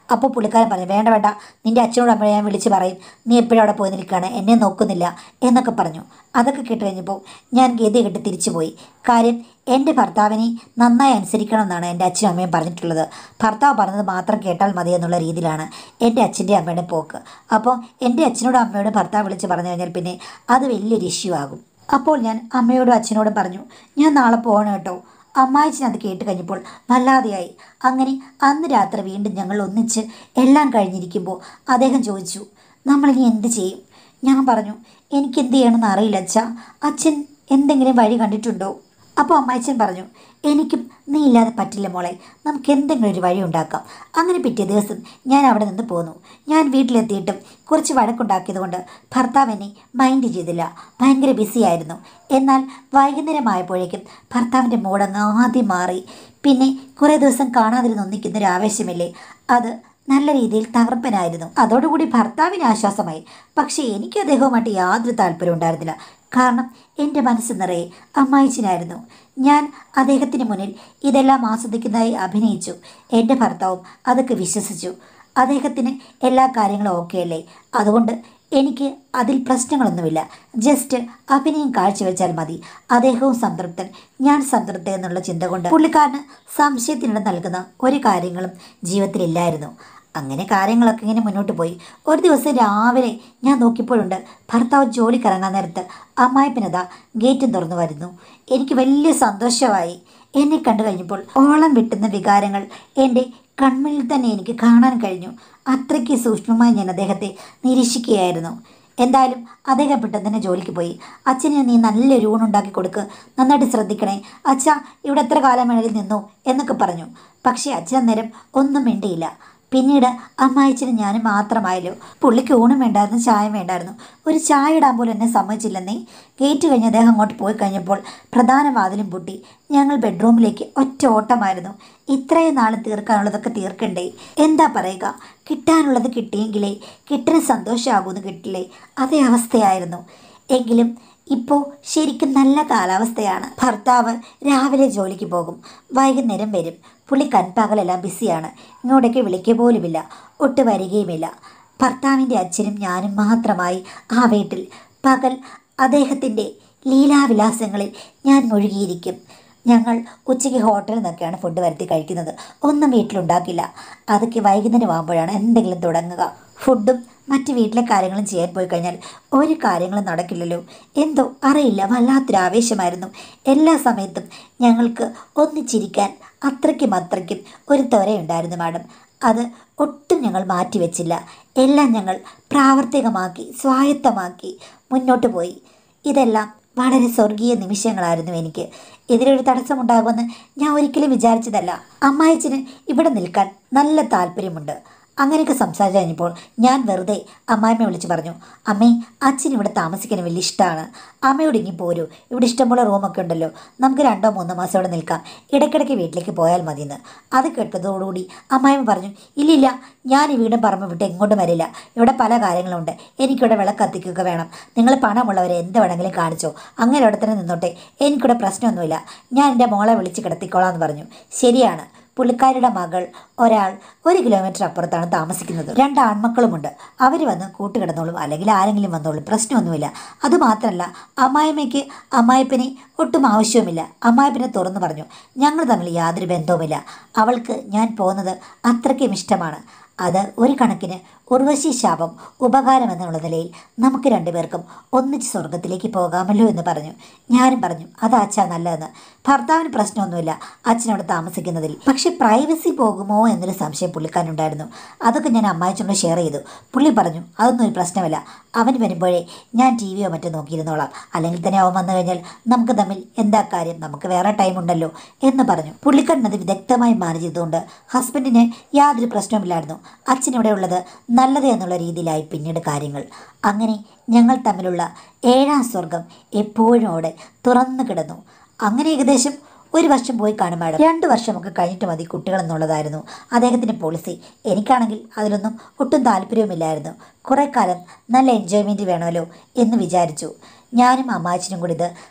അപ്പോൾ പുള്ളിക്കാരൻ പറഞ്ഞു വേണ്ട വേണ്ട നിൻ്റെ അച്ഛനോട് അമ്മയെ ഞാൻ വിളിച്ച് പറയും നീ എപ്പോഴും അവിടെ പോയി നിൽക്കുകയാണ് എന്നെ നോക്കുന്നില്ല എന്നൊക്കെ പറഞ്ഞു അതൊക്കെ കേട്ട് കഴിഞ്ഞപ്പോൾ ഞാൻ ഗതി കെട്ട് തിരിച്ചു പോയി കാര്യം എൻ്റെ ഭർത്താവിനെ നന്നായി അനുസരിക്കണം എന്നാണ് എൻ്റെ അച്ഛനും അമ്മയും പറഞ്ഞിട്ടുള്ളത് ഭർത്താവ് പറഞ്ഞത് മാത്രം കേട്ടാൽ മതി എന്നുള്ള രീതിയിലാണ് എൻ്റെ അച്ഛൻ്റെ അമ്മയുടെ പോക്ക് അപ്പോൾ എൻ്റെ അച്ഛനോടും അമ്മയോടും ഭർത്താവ് വിളിച്ച് പറഞ്ഞു കഴിഞ്ഞാൽ പിന്നെ അത് വലിയൊരു ഇഷ്യൂ ആകും അപ്പോൾ ഞാൻ അമ്മയോടും അച്ഛനോടും പറഞ്ഞു ഞാൻ നാളെ പോകണം കേട്ടോ അമ്മായിച്ചൻ അത് കേട്ട് കഴിഞ്ഞപ്പോൾ വല്ലാതെയായി അങ്ങനെ അന്ന് രാത്രി വീണ്ടും ഞങ്ങൾ ഒന്നിച്ച് എല്ലാം കഴിഞ്ഞിരിക്കുമ്പോൾ അദ്ദേഹം ചോദിച്ചു നമ്മളിനി എന്ത് ചെയ്യും ഞാൻ പറഞ്ഞു എനിക്ക് എന്ത് ചെയ്യണമെന്ന് അറിയില്ല അച്ഛാ അച്ഛൻ എന്തെങ്കിലും വഴി കണ്ടിട്ടുണ്ടോ അപ്പോൾ അമ്മായിച്ചൻ പറഞ്ഞു എനിക്കും നീ ഇല്ലാതെ പറ്റില്ല മോളെ നമുക്ക് എന്തെങ്കിലും ഒരു വഴി ഉണ്ടാക്കാം അങ്ങനെ പിറ്റേ ദിവസം ഞാൻ അവിടെ നിന്ന് പോന്നു ഞാൻ വീട്ടിലെത്തിയിട്ടും കുറച്ച് വഴക്കുണ്ടാക്കിയത് കൊണ്ട് ഭർത്താവ് എന്നെ മൈൻഡ് ചെയ്തില്ല ഭയങ്കര ബിസിയായിരുന്നു എന്നാൽ വൈകുന്നേരമായപ്പോഴേക്കും ഭർത്താവിൻ്റെ മൂടങ്ങ് ആദ്യം മാറി പിന്നെ കുറേ ദിവസം കാണാതിരുന്ന് ഒന്നിക്കുന്ന ഒരു ആവേശമില്ലേ അത് നല്ല രീതിയിൽ തകർപ്പനായിരുന്നു അതോടുകൂടി ഭർത്താവിന് ആശ്വാസമായി പക്ഷേ എനിക്ക് അദ്ദേഹവുമായിട്ട് യാതൊരു താല്പര്യം ഉണ്ടായിരുന്നില്ല കാരണം എൻ്റെ മനസ്സ് നിറയെ അമ്മായിച്ചനായിരുന്നു ഞാൻ അദ്ദേഹത്തിന് മുന്നിൽ ഇതെല്ലാം ആസ്വദിക്കുന്നതായി അഭിനയിച്ചു എൻ്റെ ഭർത്താവും അതൊക്കെ വിശ്വസിച്ചു അദ്ദേഹത്തിന് എല്ലാ കാര്യങ്ങളും ഓക്കെ അല്ലേ അതുകൊണ്ട് എനിക്ക് അതിൽ പ്രശ്നങ്ങളൊന്നുമില്ല ജസ്റ്റ് അഭിനയം കാഴ്ചവെച്ചാൽ മതി അദ്ദേഹവും സംതൃപ്തൻ ഞാൻ സംതൃപ്തൻ എന്നുള്ള ചിന്ത കൊണ്ട് പുള്ളിക്കാരന് സംശയത്തിനിട നൽകുന്ന ഒരു കാര്യങ്ങളും ജീവിതത്തിലില്ലായിരുന്നു അങ്ങനെ കാര്യങ്ങളൊക്കെ ഇങ്ങനെ മുന്നോട്ട് പോയി ഒരു ദിവസം രാവിലെ ഞാൻ നോക്കിയപ്പോഴുണ്ട് ഭർത്താവ് ജോലിക്ക് ഇറങ്ങാൻ നേരത്ത് അമ്മായിപ്പനത ഗേറ്റും തുറന്നു വരുന്നു എനിക്ക് വലിയ സന്തോഷമായി എന്നെ കണ്ടു കഴിഞ്ഞപ്പോൾ ഓളം വിട്ടുന്ന വികാരങ്ങൾ എൻ്റെ കൺമുന്നിൽ തന്നെ എനിക്ക് കാണാൻ കഴിഞ്ഞു അത്രയ്ക്ക് സൂക്ഷ്മമായി ഞാൻ അദ്ദേഹത്തെ നിരീക്ഷിക്കുകയായിരുന്നു എന്തായാലും അദ്ദേഹം പെട്ടെന്ന് തന്നെ ജോലിക്ക് പോയി അച്ഛന് നീ നല്ലൊരു ഊണുണ്ടാക്കി കൊടുക്ക് നന്നായിട്ട് ശ്രദ്ധിക്കണേ അച്ഛ ഇവിടെ എത്ര കാലം വേണേലും നിന്നു എന്നൊക്കെ പറഞ്ഞു പക്ഷേ അച്ഛൻ അന്നേരം ഒന്നും മിണ്ടിയില്ല പിന്നീട് അമ്മായിച്ചനും ഞാനും മാത്രമായല്ലോ പുള്ളിക്ക് ഊണും വേണ്ടായിരുന്നു ചായം വേണ്ടായിരുന്നു ഒരു ചായ ഇടാൻ പോലും എന്നെ സമ്മതിച്ചില്ലെന്നേ ഗേറ്റ് കഴിഞ്ഞ് അദ്ദേഹം അങ്ങോട്ട് പോയി കഴിഞ്ഞപ്പോൾ പ്രധാന വാതിലും പൂട്ടി ഞങ്ങൾ ബെഡ്റൂമിലേക്ക് ഒറ്റ ഓട്ടമായിരുന്നു ഇത്രയും നാൾ തീർക്കാനുള്ളതൊക്കെ തീർക്കണ്ടേ എന്താ പറയുക കിട്ടാനുള്ളത് കിട്ടിയെങ്കിലേ കിട്ടുന്ന സന്തോഷമാകുമെന്ന് കിട്ടില്ലേ അതേ അവസ്ഥയായിരുന്നു എങ്കിലും ഇപ്പോൾ ശരിക്കും നല്ല കാലാവസ്ഥയാണ് ഭർത്താവ് രാവിലെ ജോലിക്ക് പോകും വൈകുന്നേരം വരും പുള്ളി കൺപകലെല്ലാം ബിസിയാണ് ഇങ്ങോട്ടേക്ക് വിളിക്കുക പോലുമില്ല ഒട്ട് വരികയുമില്ല ഭർത്താവിൻ്റെ അച്ഛനും ഞാനും മാത്രമായി ആ വീട്ടിൽ പകൽ അദ്ദേഹത്തിൻ്റെ ലീലാവിലാസങ്ങളിൽ ഞാൻ മുഴുകിയിരിക്കും ഞങ്ങൾ ഉച്ചയ്ക്ക് ഹോട്ടലിൽ നിന്നൊക്കെയാണ് ഫുഡ് വരുത്തി കഴിക്കുന്നത് ഒന്നും വീട്ടിലുണ്ടാക്കില്ല അതൊക്കെ വൈകുന്നേരം ആകുമ്പോഴാണ് എന്തെങ്കിലും തുടങ്ങുക ഫുഡും മറ്റ് വീട്ടിലെ കാര്യങ്ങളും ചെയ്യാൻ പോയി കഴിഞ്ഞാൽ ഒരു കാര്യങ്ങളും നടക്കില്ലല്ലോ എന്തോ അറിയില്ല വല്ലാത്തൊരു ആവേശമായിരുന്നു എല്ലാ സമയത്തും ഞങ്ങൾക്ക് ഒന്നിച്ചിരിക്കാൻ അത്രയ്ക്കും അത്രയ്ക്കും ഒരു ത്വരയുണ്ടായിരുന്നു മാഡം അത് ഒട്ടും ഞങ്ങൾ മാറ്റിവെച്ചില്ല എല്ലാം ഞങ്ങൾ പ്രാവർത്തികമാക്കി സ്വായത്തമാക്കി മുന്നോട്ട് പോയി ഇതെല്ലാം വളരെ സ്വർഗീയ നിമിഷങ്ങളായിരുന്നു എനിക്ക് ഇതിലൊരു തടസ്സമുണ്ടാകുമെന്ന് ഞാൻ ഒരിക്കലും വിചാരിച്ചതല്ല അമ്മായിച്ചന് ഇവിടെ നിൽക്കാൻ നല്ല താല്പര്യമുണ്ട് അങ്ങനെയൊക്കെ സംസാരിച്ച് കഴിഞ്ഞപ്പോൾ ഞാൻ വെറുതെ അമ്മായിമ്മയെ വിളിച്ച് പറഞ്ഞു അമ്മേ അച്ഛൻ ഇവിടെ താമസിക്കാൻ വലിയ ഇഷ്ടമാണ് അമ്മയോട് ഇനി പോരൂ ഇവിടെ ഇഷ്ടംപോലെ റൂമൊക്കെ ഉണ്ടല്ലോ നമുക്ക് രണ്ടോ മൂന്നോ മാസം ഇവിടെ നിൽക്കാം ഇടയ്ക്കിടയ്ക്ക് വീട്ടിലേക്ക് പോയാൽ മതിയെന്ന് അത് കേട്ടതോടുകൂടി അമ്മായിമ്മ പറഞ്ഞു ഇല്ലില്ല ഞാൻ ഈ വീടും പറമ്പ് വിട്ട് എങ്ങോട്ടും വരില്ല ഇവിടെ പല കാര്യങ്ങളുണ്ട് എനിക്കിവിടെ വിളക്ക് കത്തിക്കുക വേണം നിങ്ങൾ പണമുള്ളവരെ എന്ത് വേണമെങ്കിലും കാണിച്ചോ അങ്ങനെ ഇവിടെ തന്നെ നിന്നോട്ടെ എനിക്കിവിടെ പ്രശ്നമൊന്നുമില്ല ഞാൻ എൻ്റെ മോളെ വിളിച്ച് കിടത്തിക്കോളാം എന്ന് പറഞ്ഞു ശരിയാണ് പുള്ളിക്കാരിയുടെ മകൾ ഒരാൾ ഒരു കിലോമീറ്റർ അപ്പുറത്താണ് താമസിക്കുന്നത് രണ്ട് ആൺമക്കളുമുണ്ട് അവർ വന്ന് കൂട്ടുകിടന്നോളും അല്ലെങ്കിൽ ആരെങ്കിലും വന്നോളും പ്രശ്നമൊന്നുമില്ല അതുമാത്രമല്ല അമ്മായിമ്മയ്ക്ക് അമ്മായിപ്പനെ ഒട്ടും ആവശ്യവുമില്ല അമ്മായിപ്പനെ തുറന്നു പറഞ്ഞു ഞങ്ങൾ തമ്മിൽ യാതൊരു ബന്ധവുമില്ല അവൾക്ക് ഞാൻ പോകുന്നത് അത്രയ്ക്കും ഇഷ്ടമാണ് അത് ഒരു കണക്കിന് ഉർവശി ശാപം ഉപകാരം എന്നുള്ള നിലയിൽ നമുക്ക് രണ്ടുപേർക്കും ഒന്നിച്ച് സ്വർഗത്തിലേക്ക് പോകാമല്ലോ എന്ന് പറഞ്ഞു ഞാനും പറഞ്ഞു അത് അച്ഛാ നല്ലതെന്ന് ഭർത്താവിന് പ്രശ്നമൊന്നുമില്ല അച്ഛനവിടെ താമസിക്കുന്നതിൽ പക്ഷെ പ്രൈവസി പോകുമോ എന്നൊരു സംശയം പുള്ളിക്കാരനുണ്ടായിരുന്നു അതൊക്കെ ഞാൻ അമ്മായിച്ചോട് ഷെയർ ചെയ്തു പുള്ളി പറഞ്ഞു അതൊന്നും ഒരു പ്രശ്നമല്ല അവൻ വരുമ്പോഴേ ഞാൻ ടി വിയോ മറ്റോ നോക്കിയിരുന്നോളാം അല്ലെങ്കിൽ തന്നെ അവൻ വന്നു കഴിഞ്ഞാൽ നമുക്ക് തമ്മിൽ എന്താ കാര്യം നമുക്ക് വേറെ ടൈം ഉണ്ടല്ലോ എന്ന് പറഞ്ഞു പുള്ളിക്കാരൻ അത് വിദഗ്ധമായി മാനേജ് ചെയ്തുകൊണ്ട് ഹസ്ബൻഡിന് യാതൊരു പ്രശ്നവുമില്ലായിരുന്നു അച്ഛൻ ഇവിടെ ഉള്ളത് നല്ലത് എന്നുള്ള രീതിയിലായി പിന്നീട് കാര്യങ്ങൾ അങ്ങനെ ഞങ്ങൾ തമ്മിലുള്ള ഏഴാം സ്വർഗം എപ്പോഴും അവിടെ തുറന്നു കിടന്നു അങ്ങനെ ഏകദേശം ഒരു വർഷം പോയി കാണും മാഡം രണ്ട് വർഷമൊക്കെ കഴിഞ്ഞിട്ട് മതി കുട്ടികൾ എന്നുള്ളതായിരുന്നു അദ്ദേഹത്തിൻ്റെ പോളിസി എനിക്കാണെങ്കിൽ അതിലൊന്നും ഒട്ടും താല്പര്യവുമില്ലായിരുന്നു കുറേ കാലം നല്ല എൻജോയ്മെൻറ്റ് വേണമല്ലോ എന്ന് വിചാരിച്ചു ഞാനും അമ്മാച്ചനും കൂടി ഇത്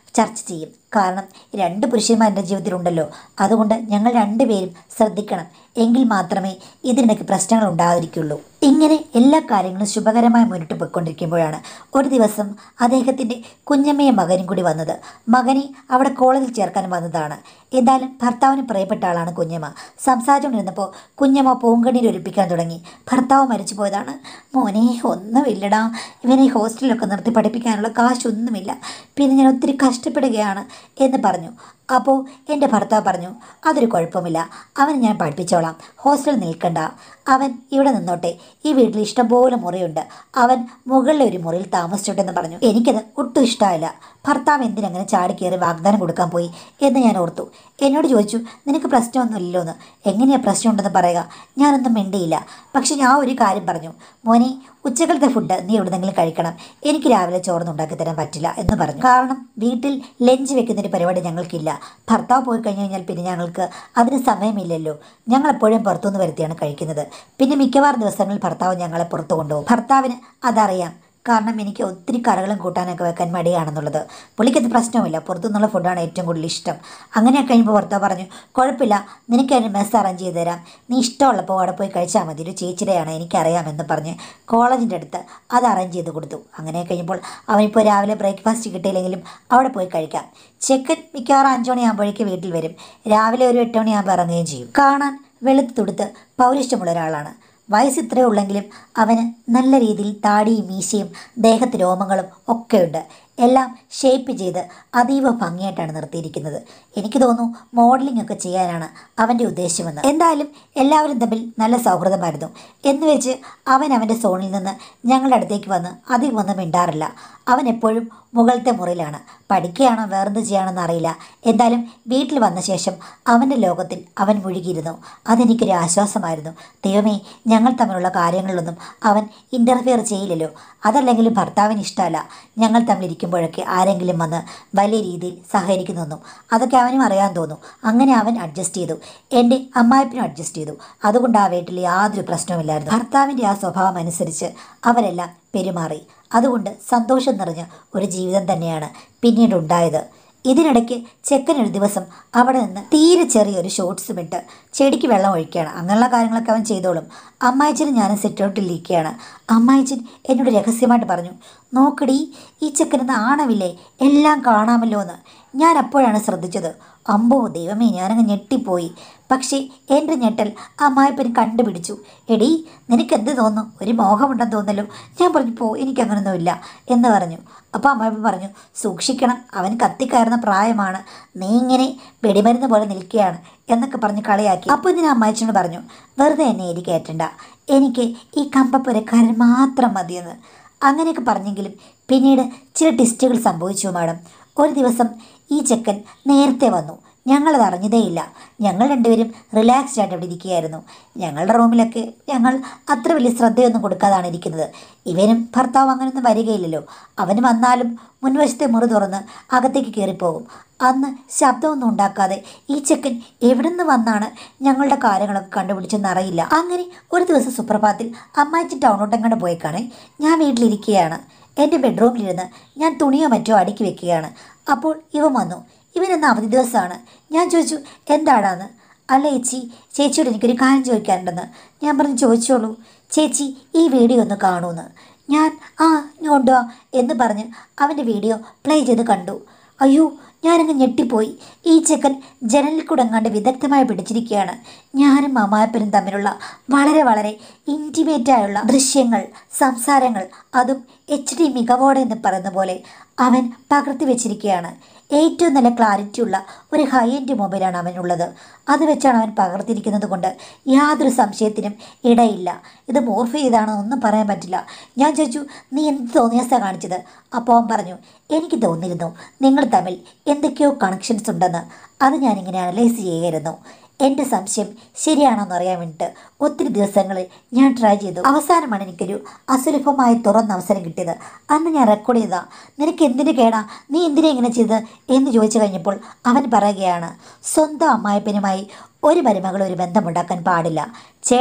ചർച്ച ചെയ്യും കാരണം രണ്ട് പുരുഷന്മാർ എൻ്റെ ജീവിതത്തിലുണ്ടല്ലോ അതുകൊണ്ട് ഞങ്ങൾ രണ്ടുപേരും ശ്രദ്ധിക്കണം എങ്കിൽ മാത്രമേ ഇതിനിടയ്ക്ക് പ്രശ്നങ്ങൾ ഉണ്ടാകാതിരിക്കുള്ളൂ ഇങ്ങനെ എല്ലാ കാര്യങ്ങളും ശുഭകരമായി മുന്നോട്ട് പോയിക്കൊണ്ടിരിക്കുമ്പോഴാണ് ഒരു ദിവസം അദ്ദേഹത്തിൻ്റെ കുഞ്ഞമ്മയും മകനും കൂടി വന്നത് മകനെ അവിടെ കോളേജിൽ ചേർക്കാൻ വന്നതാണ് എന്തായാലും ഭർത്താവിന് പ്രിയപ്പെട്ട ആളാണ് കുഞ്ഞമ്മ സംസാരിച്ചുകൊണ്ടിരുന്നപ്പോൾ കുഞ്ഞമ്മ പൂങ്കണ്ണീർ ഒലിപ്പിക്കാൻ തുടങ്ങി ഭർത്താവ് മരിച്ചു പോയതാണ് മോനെ ഒന്നുമില്ലടാ ഇവനെ ഹോസ്റ്റലിലൊക്കെ നിർത്തി പഠിപ്പിക്കാനുള്ള കാശൊന്നുമില്ല പിന്നെ ഞാൻ ഒത്തിരി കഷ്ടപ്പെടുകയാണ് എന്ന് പറഞ്ഞു അപ്പോൾ എൻ്റെ ഭർത്താവ് പറഞ്ഞു അതൊരു കുഴപ്പമില്ല അവനെ ഞാൻ പഠിപ്പിച്ചോളാം ഹോസ്റ്റലിൽ നിൽക്കണ്ട അവൻ ഇവിടെ നിന്നോട്ടെ ഈ വീട്ടിൽ ഇഷ്ടംപോലെ മുറിയുണ്ട് അവൻ മുകളിലെ ഒരു മുറിയിൽ താമസിച്ചോട്ടെ എന്ന് പറഞ്ഞു എനിക്കത് ഒട്ടും ഇഷ്ടമായില്ല ഭർത്താവ് എന്തിനങ്ങനെ ചാടി കയറി വാഗ്ദാനം കൊടുക്കാൻ പോയി എന്ന് ഞാൻ ഓർത്തു എന്നോട് ചോദിച്ചു നിനക്ക് പ്രശ്നമൊന്നുമില്ലല്ലോ എന്ന് എങ്ങനെയാ പ്രശ്നമുണ്ടെന്ന് പറയുക ഞാനൊന്നും മിണ്ടിയില്ല പക്ഷെ ഞാൻ ഒരു കാര്യം പറഞ്ഞു മോനെ ഉച്ചക്കലത്തെ ഫുഡ് നീ എവിടെന്നെങ്കിലും കഴിക്കണം എനിക്ക് രാവിലെ ചോറൊന്നും ഉണ്ടാക്കി തരാൻ പറ്റില്ല എന്ന് പറഞ്ഞു കാരണം വീട്ടിൽ ലഞ്ച് വെക്കുന്നൊരു പരിപാടി ഞങ്ങൾക്കില്ല ഭർത്താവ് പോയി കഴിഞ്ഞ് കഴിഞ്ഞാൽ പിന്നെ ഞങ്ങൾക്ക് അതിന് സമയമില്ലല്ലോ ഞങ്ങൾ എപ്പോഴും പുറത്തുനിന്ന് വരുത്തിയാണ് കഴിക്കുന്നത് പിന്നെ മിക്കവാറും ദിവസങ്ങളിൽ ഭർത്താവ് ഞങ്ങളെ പുറത്തു കൊണ്ടുപോകും ഭർത്താവിന് അതറിയാം കാരണം എനിക്ക് ഒത്തിരി കറികളും കൂട്ടാനൊക്കെ വെക്കാൻ മടിയാണെന്നുള്ളത് പുള്ളിക്കത് പ്രശ്നമില്ല പുറത്തുനിന്നുള്ള ഫുഡാണ് ഏറ്റവും കൂടുതൽ ഇഷ്ടം അങ്ങനെ കഴിയുമ്പോൾ ഭർത്താവ് പറഞ്ഞു കുഴപ്പമില്ല നിനക്ക് അതിന് മെസ്സ് അറേഞ്ച് ചെയ്ത് തരാം നീ ഇഷ്ടമുള്ളപ്പോൾ അവിടെ പോയി കഴിച്ചാൽ മതി ഒരു ചേച്ചിയുടെയാണ് എനിക്കറിയാമെന്ന് പറഞ്ഞ് കോളേജിൻ്റെ അടുത്ത് അത് അറേഞ്ച് ചെയ്ത് കൊടുത്തു അങ്ങനെ കഴിയുമ്പോൾ അവനിപ്പോൾ രാവിലെ ബ്രേക്ക്ഫാസ്റ്റ് കിട്ടിയില്ലെങ്കിലും അവിടെ പോയി കഴിക്കാം ചെക്കൻ മിക്കവാറും അഞ്ചു മണിയാകുമ്പോഴേക്ക് വീട്ടിൽ വരും രാവിലെ ഒരു എട്ട് മണിയാകുമ്പോൾ ഇറങ്ങുകയും ചെയ്യും കാണാൻ വെളുത്ത് തുടുത്ത് പൗരുഷമുള്ള ഒരാളാണ് വയസ്സ് ഇത്രയേ ഉള്ളെങ്കിലും അവന് നല്ല രീതിയിൽ താടിയും മീശയും ദേഹത്ത് രോമങ്ങളും ഒക്കെയുണ്ട് എല്ലാം ഷേപ്പ് ചെയ്ത് അതീവ ഭംഗിയായിട്ടാണ് നിർത്തിയിരിക്കുന്നത് എനിക്ക് തോന്നുന്നു മോഡലിംഗ് ഒക്കെ ചെയ്യാനാണ് അവൻ്റെ ഉദ്ദേശമെന്ന് എന്തായാലും എല്ലാവരും തമ്മിൽ നല്ല സൗഹൃദമായിരുന്നു എന്ന് വെച്ച് അവൻ അവൻ്റെ സോണിൽ നിന്ന് ഞങ്ങളുടെ അടുത്തേക്ക് വന്ന് അധികം ഒന്നും മിണ്ടാറില്ല അവൻ എപ്പോഴും മുകളിലത്തെ മുറിയിലാണ് പഠിക്കുകയാണോ വേറെന്ത് ചെയ്യാണെന്ന് അറിയില്ല എന്തായാലും വീട്ടിൽ വന്ന ശേഷം അവൻ്റെ ലോകത്തിൽ അവൻ മുഴുകിയിരുന്നു അതെനിക്കൊരു ആശ്വാസമായിരുന്നു ദൈവമേ ഞങ്ങൾ തമ്മിലുള്ള കാര്യങ്ങളിലൊന്നും അവൻ ഇൻ്റർഫിയർ ചെയ്യില്ലല്ലോ അതല്ലെങ്കിലും ഭർത്താവിന് ഇഷ്ടമല്ല ഞങ്ങൾ തമ്മിലിരിക്കുമ്പോഴൊക്കെ ആരെങ്കിലും വന്ന് വലിയ രീതിയിൽ സഹകരിക്കുന്നൊന്നും അതൊക്കെ അവനും അറിയാൻ തോന്നും അങ്ങനെ അവൻ അഡ്ജസ്റ്റ് ചെയ്തു എൻ്റെ അമ്മായിപ്പിനും അഡ്ജസ്റ്റ് ചെയ്തു അതുകൊണ്ട് ആ വീട്ടിൽ യാതൊരു പ്രശ്നവുമില്ലായിരുന്നു ഭർത്താവിൻ്റെ ആ സ്വഭാവം അനുസരിച്ച് അവരെല്ലാം പെരുമാറി അതുകൊണ്ട് സന്തോഷം നിറഞ്ഞ ഒരു ജീവിതം തന്നെയാണ് പിന്നീട് ഉണ്ടായത് ഇതിനിടയ്ക്ക് ചെക്കൻ ഒരു ദിവസം അവിടെ നിന്ന് തീരെ ചെറിയൊരു ഷോർട്സും ഇട്ട് ചെടിക്ക് വെള്ളം ഒഴിക്കുകയാണ് അങ്ങനെയുള്ള കാര്യങ്ങളൊക്കെ അവൻ ചെയ്തോളും അമ്മായിച്ചനും ഞാനും സിറ്റൗട്ടിലിരിക്കുകയാണ് അമ്മായിച്ചൻ എന്നോട് രഹസ്യമായിട്ട് പറഞ്ഞു നോക്കടി ഈ ചെക്കനെന്ന് ആണവില്ലേ എല്ലാം കാണാമല്ലോ എന്ന് ഞാൻ അപ്പോഴാണ് ശ്രദ്ധിച്ചത് അമ്പോ ദൈവമേ ഞാനങ്ങ് ഞെട്ടിപ്പോയി പക്ഷേ എൻ്റെ ഞെട്ടൽ അമ്മായിപ്പന് കണ്ടുപിടിച്ചു എടീ നിനക്ക് എന്ത് തോന്നുന്നു ഒരു മോഹമുണ്ടെന്ന് തോന്നല്ലോ ഞാൻ പറഞ്ഞു പോ എനിക്കങ്ങനൊന്നുമില്ല എന്ന് പറഞ്ഞു അപ്പോൾ അമ്മായിപ്പൻ പറഞ്ഞു സൂക്ഷിക്കണം അവൻ കത്തിക്കയറുന്ന പ്രായമാണ് നീ ഇങ്ങനെ വെടിമരുന്ന് പോലെ നിൽക്കുകയാണ് എന്നൊക്കെ പറഞ്ഞ് കളിയാക്കി അപ്പോൾ ഇതിന് അമ്മായിച്ചനോട് പറഞ്ഞു വെറുതെ എന്നെ എരി കയറ്റണ്ട എനിക്ക് ഈ കമ്പപ്പുരക്കാരൻ മാത്രം മതിയെന്ന് അങ്ങനെയൊക്കെ പറഞ്ഞെങ്കിലും പിന്നീട് ചില ടെസ്റ്റുകൾ സംഭവിച്ചു മാഡം ഒരു ദിവസം ഈ ചെക്കൻ നേരത്തെ വന്നു ഞങ്ങളത് അറിഞ്ഞതേയില്ല ഞങ്ങൾ രണ്ടുപേരും റിലാക്സ്ഡ് ആയിട്ട് അവിടെ ഇരിക്കുകയായിരുന്നു ഞങ്ങളുടെ റൂമിലൊക്കെ ഞങ്ങൾ അത്ര വലിയ ശ്രദ്ധയൊന്നും കൊടുക്കാതാണ് ഇരിക്കുന്നത് ഇവനും ഭർത്താവ് അങ്ങനെയൊന്നും വരികയില്ലല്ലോ അവന് വന്നാലും മുൻവശത്തെ മുറി തുറന്ന് അകത്തേക്ക് കയറിപ്പോകും അന്ന് ശബ്ദമൊന്നും ഉണ്ടാക്കാതെ ഈ ചെക്കൻ എവിടെ നിന്ന് വന്നാണ് ഞങ്ങളുടെ കാര്യങ്ങളൊക്കെ കണ്ടുപിടിച്ചെന്ന് അറിയില്ല അങ്ങനെ ഒരു ദിവസം സുപ്രഭാതത്തിൽ അമ്മായിച്ച് ടൗണോട്ടെങ്ങാണ്ട് പോയേക്കാണേ ഞാൻ വീട്ടിലിരിക്കുകയാണ് എൻ്റെ ബെഡ്റൂമിലിരുന്ന് ഞാൻ തുണിയോ മറ്റോ അടുക്കി വെക്കുകയാണ് അപ്പോൾ ഇവൻ വന്നു ഇവൻ ഇന്ന് അവധി ദിവസമാണ് ഞാൻ ചോദിച്ചു എന്താടാന്ന് അല്ല ചേച്ചി ചേച്ചിയോട് എനിക്കൊരു കാര്യം ചോദിക്കാനുണ്ടെന്ന് ഞാൻ പറഞ്ഞു ചോദിച്ചോളൂ ചേച്ചി ഈ വീഡിയോ ഒന്ന് കാണൂന്ന് ഞാൻ ആ ഇങ്ങ് കൊണ്ടുവാ എന്ന് പറഞ്ഞ് അവൻ്റെ വീഡിയോ പ്ലേ ചെയ്ത് കണ്ടു അയ്യോ ഞാനങ്ങ് ഞെട്ടിപ്പോയി ഈ ചെക്കൻ ജനലിൽ കൂടെ അങ്ങാണ്ട് വിദഗ്ധമായി പിടിച്ചിരിക്കുകയാണ് ഞാനും മാമായപ്പനും തമ്മിലുള്ള വളരെ വളരെ ഇൻറ്റിമേറ്റായുള്ള ദൃശ്യങ്ങൾ സംസാരങ്ങൾ അതും എച്ച് ഡി മികവോടെ എന്ന് പറയുന്ന പോലെ അവൻ പകർത്തി വെച്ചിരിക്കുകയാണ് ഏറ്റവും നല്ല ക്ലാരിറ്റി ഉള്ള ഒരു ഹൈ എൻഡ് മൊബൈലാണ് അവനുള്ളത് അത് വെച്ചാണ് അവൻ പകർത്തിയിരിക്കുന്നത് കൊണ്ട് യാതൊരു സംശയത്തിനും ഇടയില്ല ഇത് മോർഫ് ചെയ്താണോ ഒന്നും പറയാൻ പറ്റില്ല ഞാൻ ചോദിച്ചു നീ എന്ത് തോന്നിയാസാ കാണിച്ചത് അപ്പോൾ അവൻ പറഞ്ഞു എനിക്ക് തോന്നിയിരുന്നു നിങ്ങൾ തമ്മിൽ എന്തൊക്കെയോ കണക്ഷൻസ് ഉണ്ടെന്ന് അത് ഞാനിങ്ങനെ അനലൈസ് ചെയ്യായിരുന്നു എൻ്റെ സംശയം ശരിയാണോന്ന് അറിയാൻ വേണ്ടിയിട്ട് ഒത്തിരി ദിവസങ്ങളിൽ ഞാൻ ട്രൈ ചെയ്തു അവസാനമാണ് എനിക്കൊരു അസുലഭമായ തുറന്ന അവസരം കിട്ടിയത് അന്ന് ഞാൻ റെക്കോർഡ് ചെയ്താ നിനക്ക് എന്തിനു കേടാ നീ എന്തിനാ ഇങ്ങനെ ചെയ്ത് എന്ന് ചോദിച്ചു കഴിഞ്ഞപ്പോൾ അവൻ പറയുകയാണ് സ്വന്തം അമ്മായിപ്പനുമായി ഒരു മരുമകൾ ഒരു ബന്ധമുണ്ടാക്കാൻ പാടില്ല ചേട്ടൻ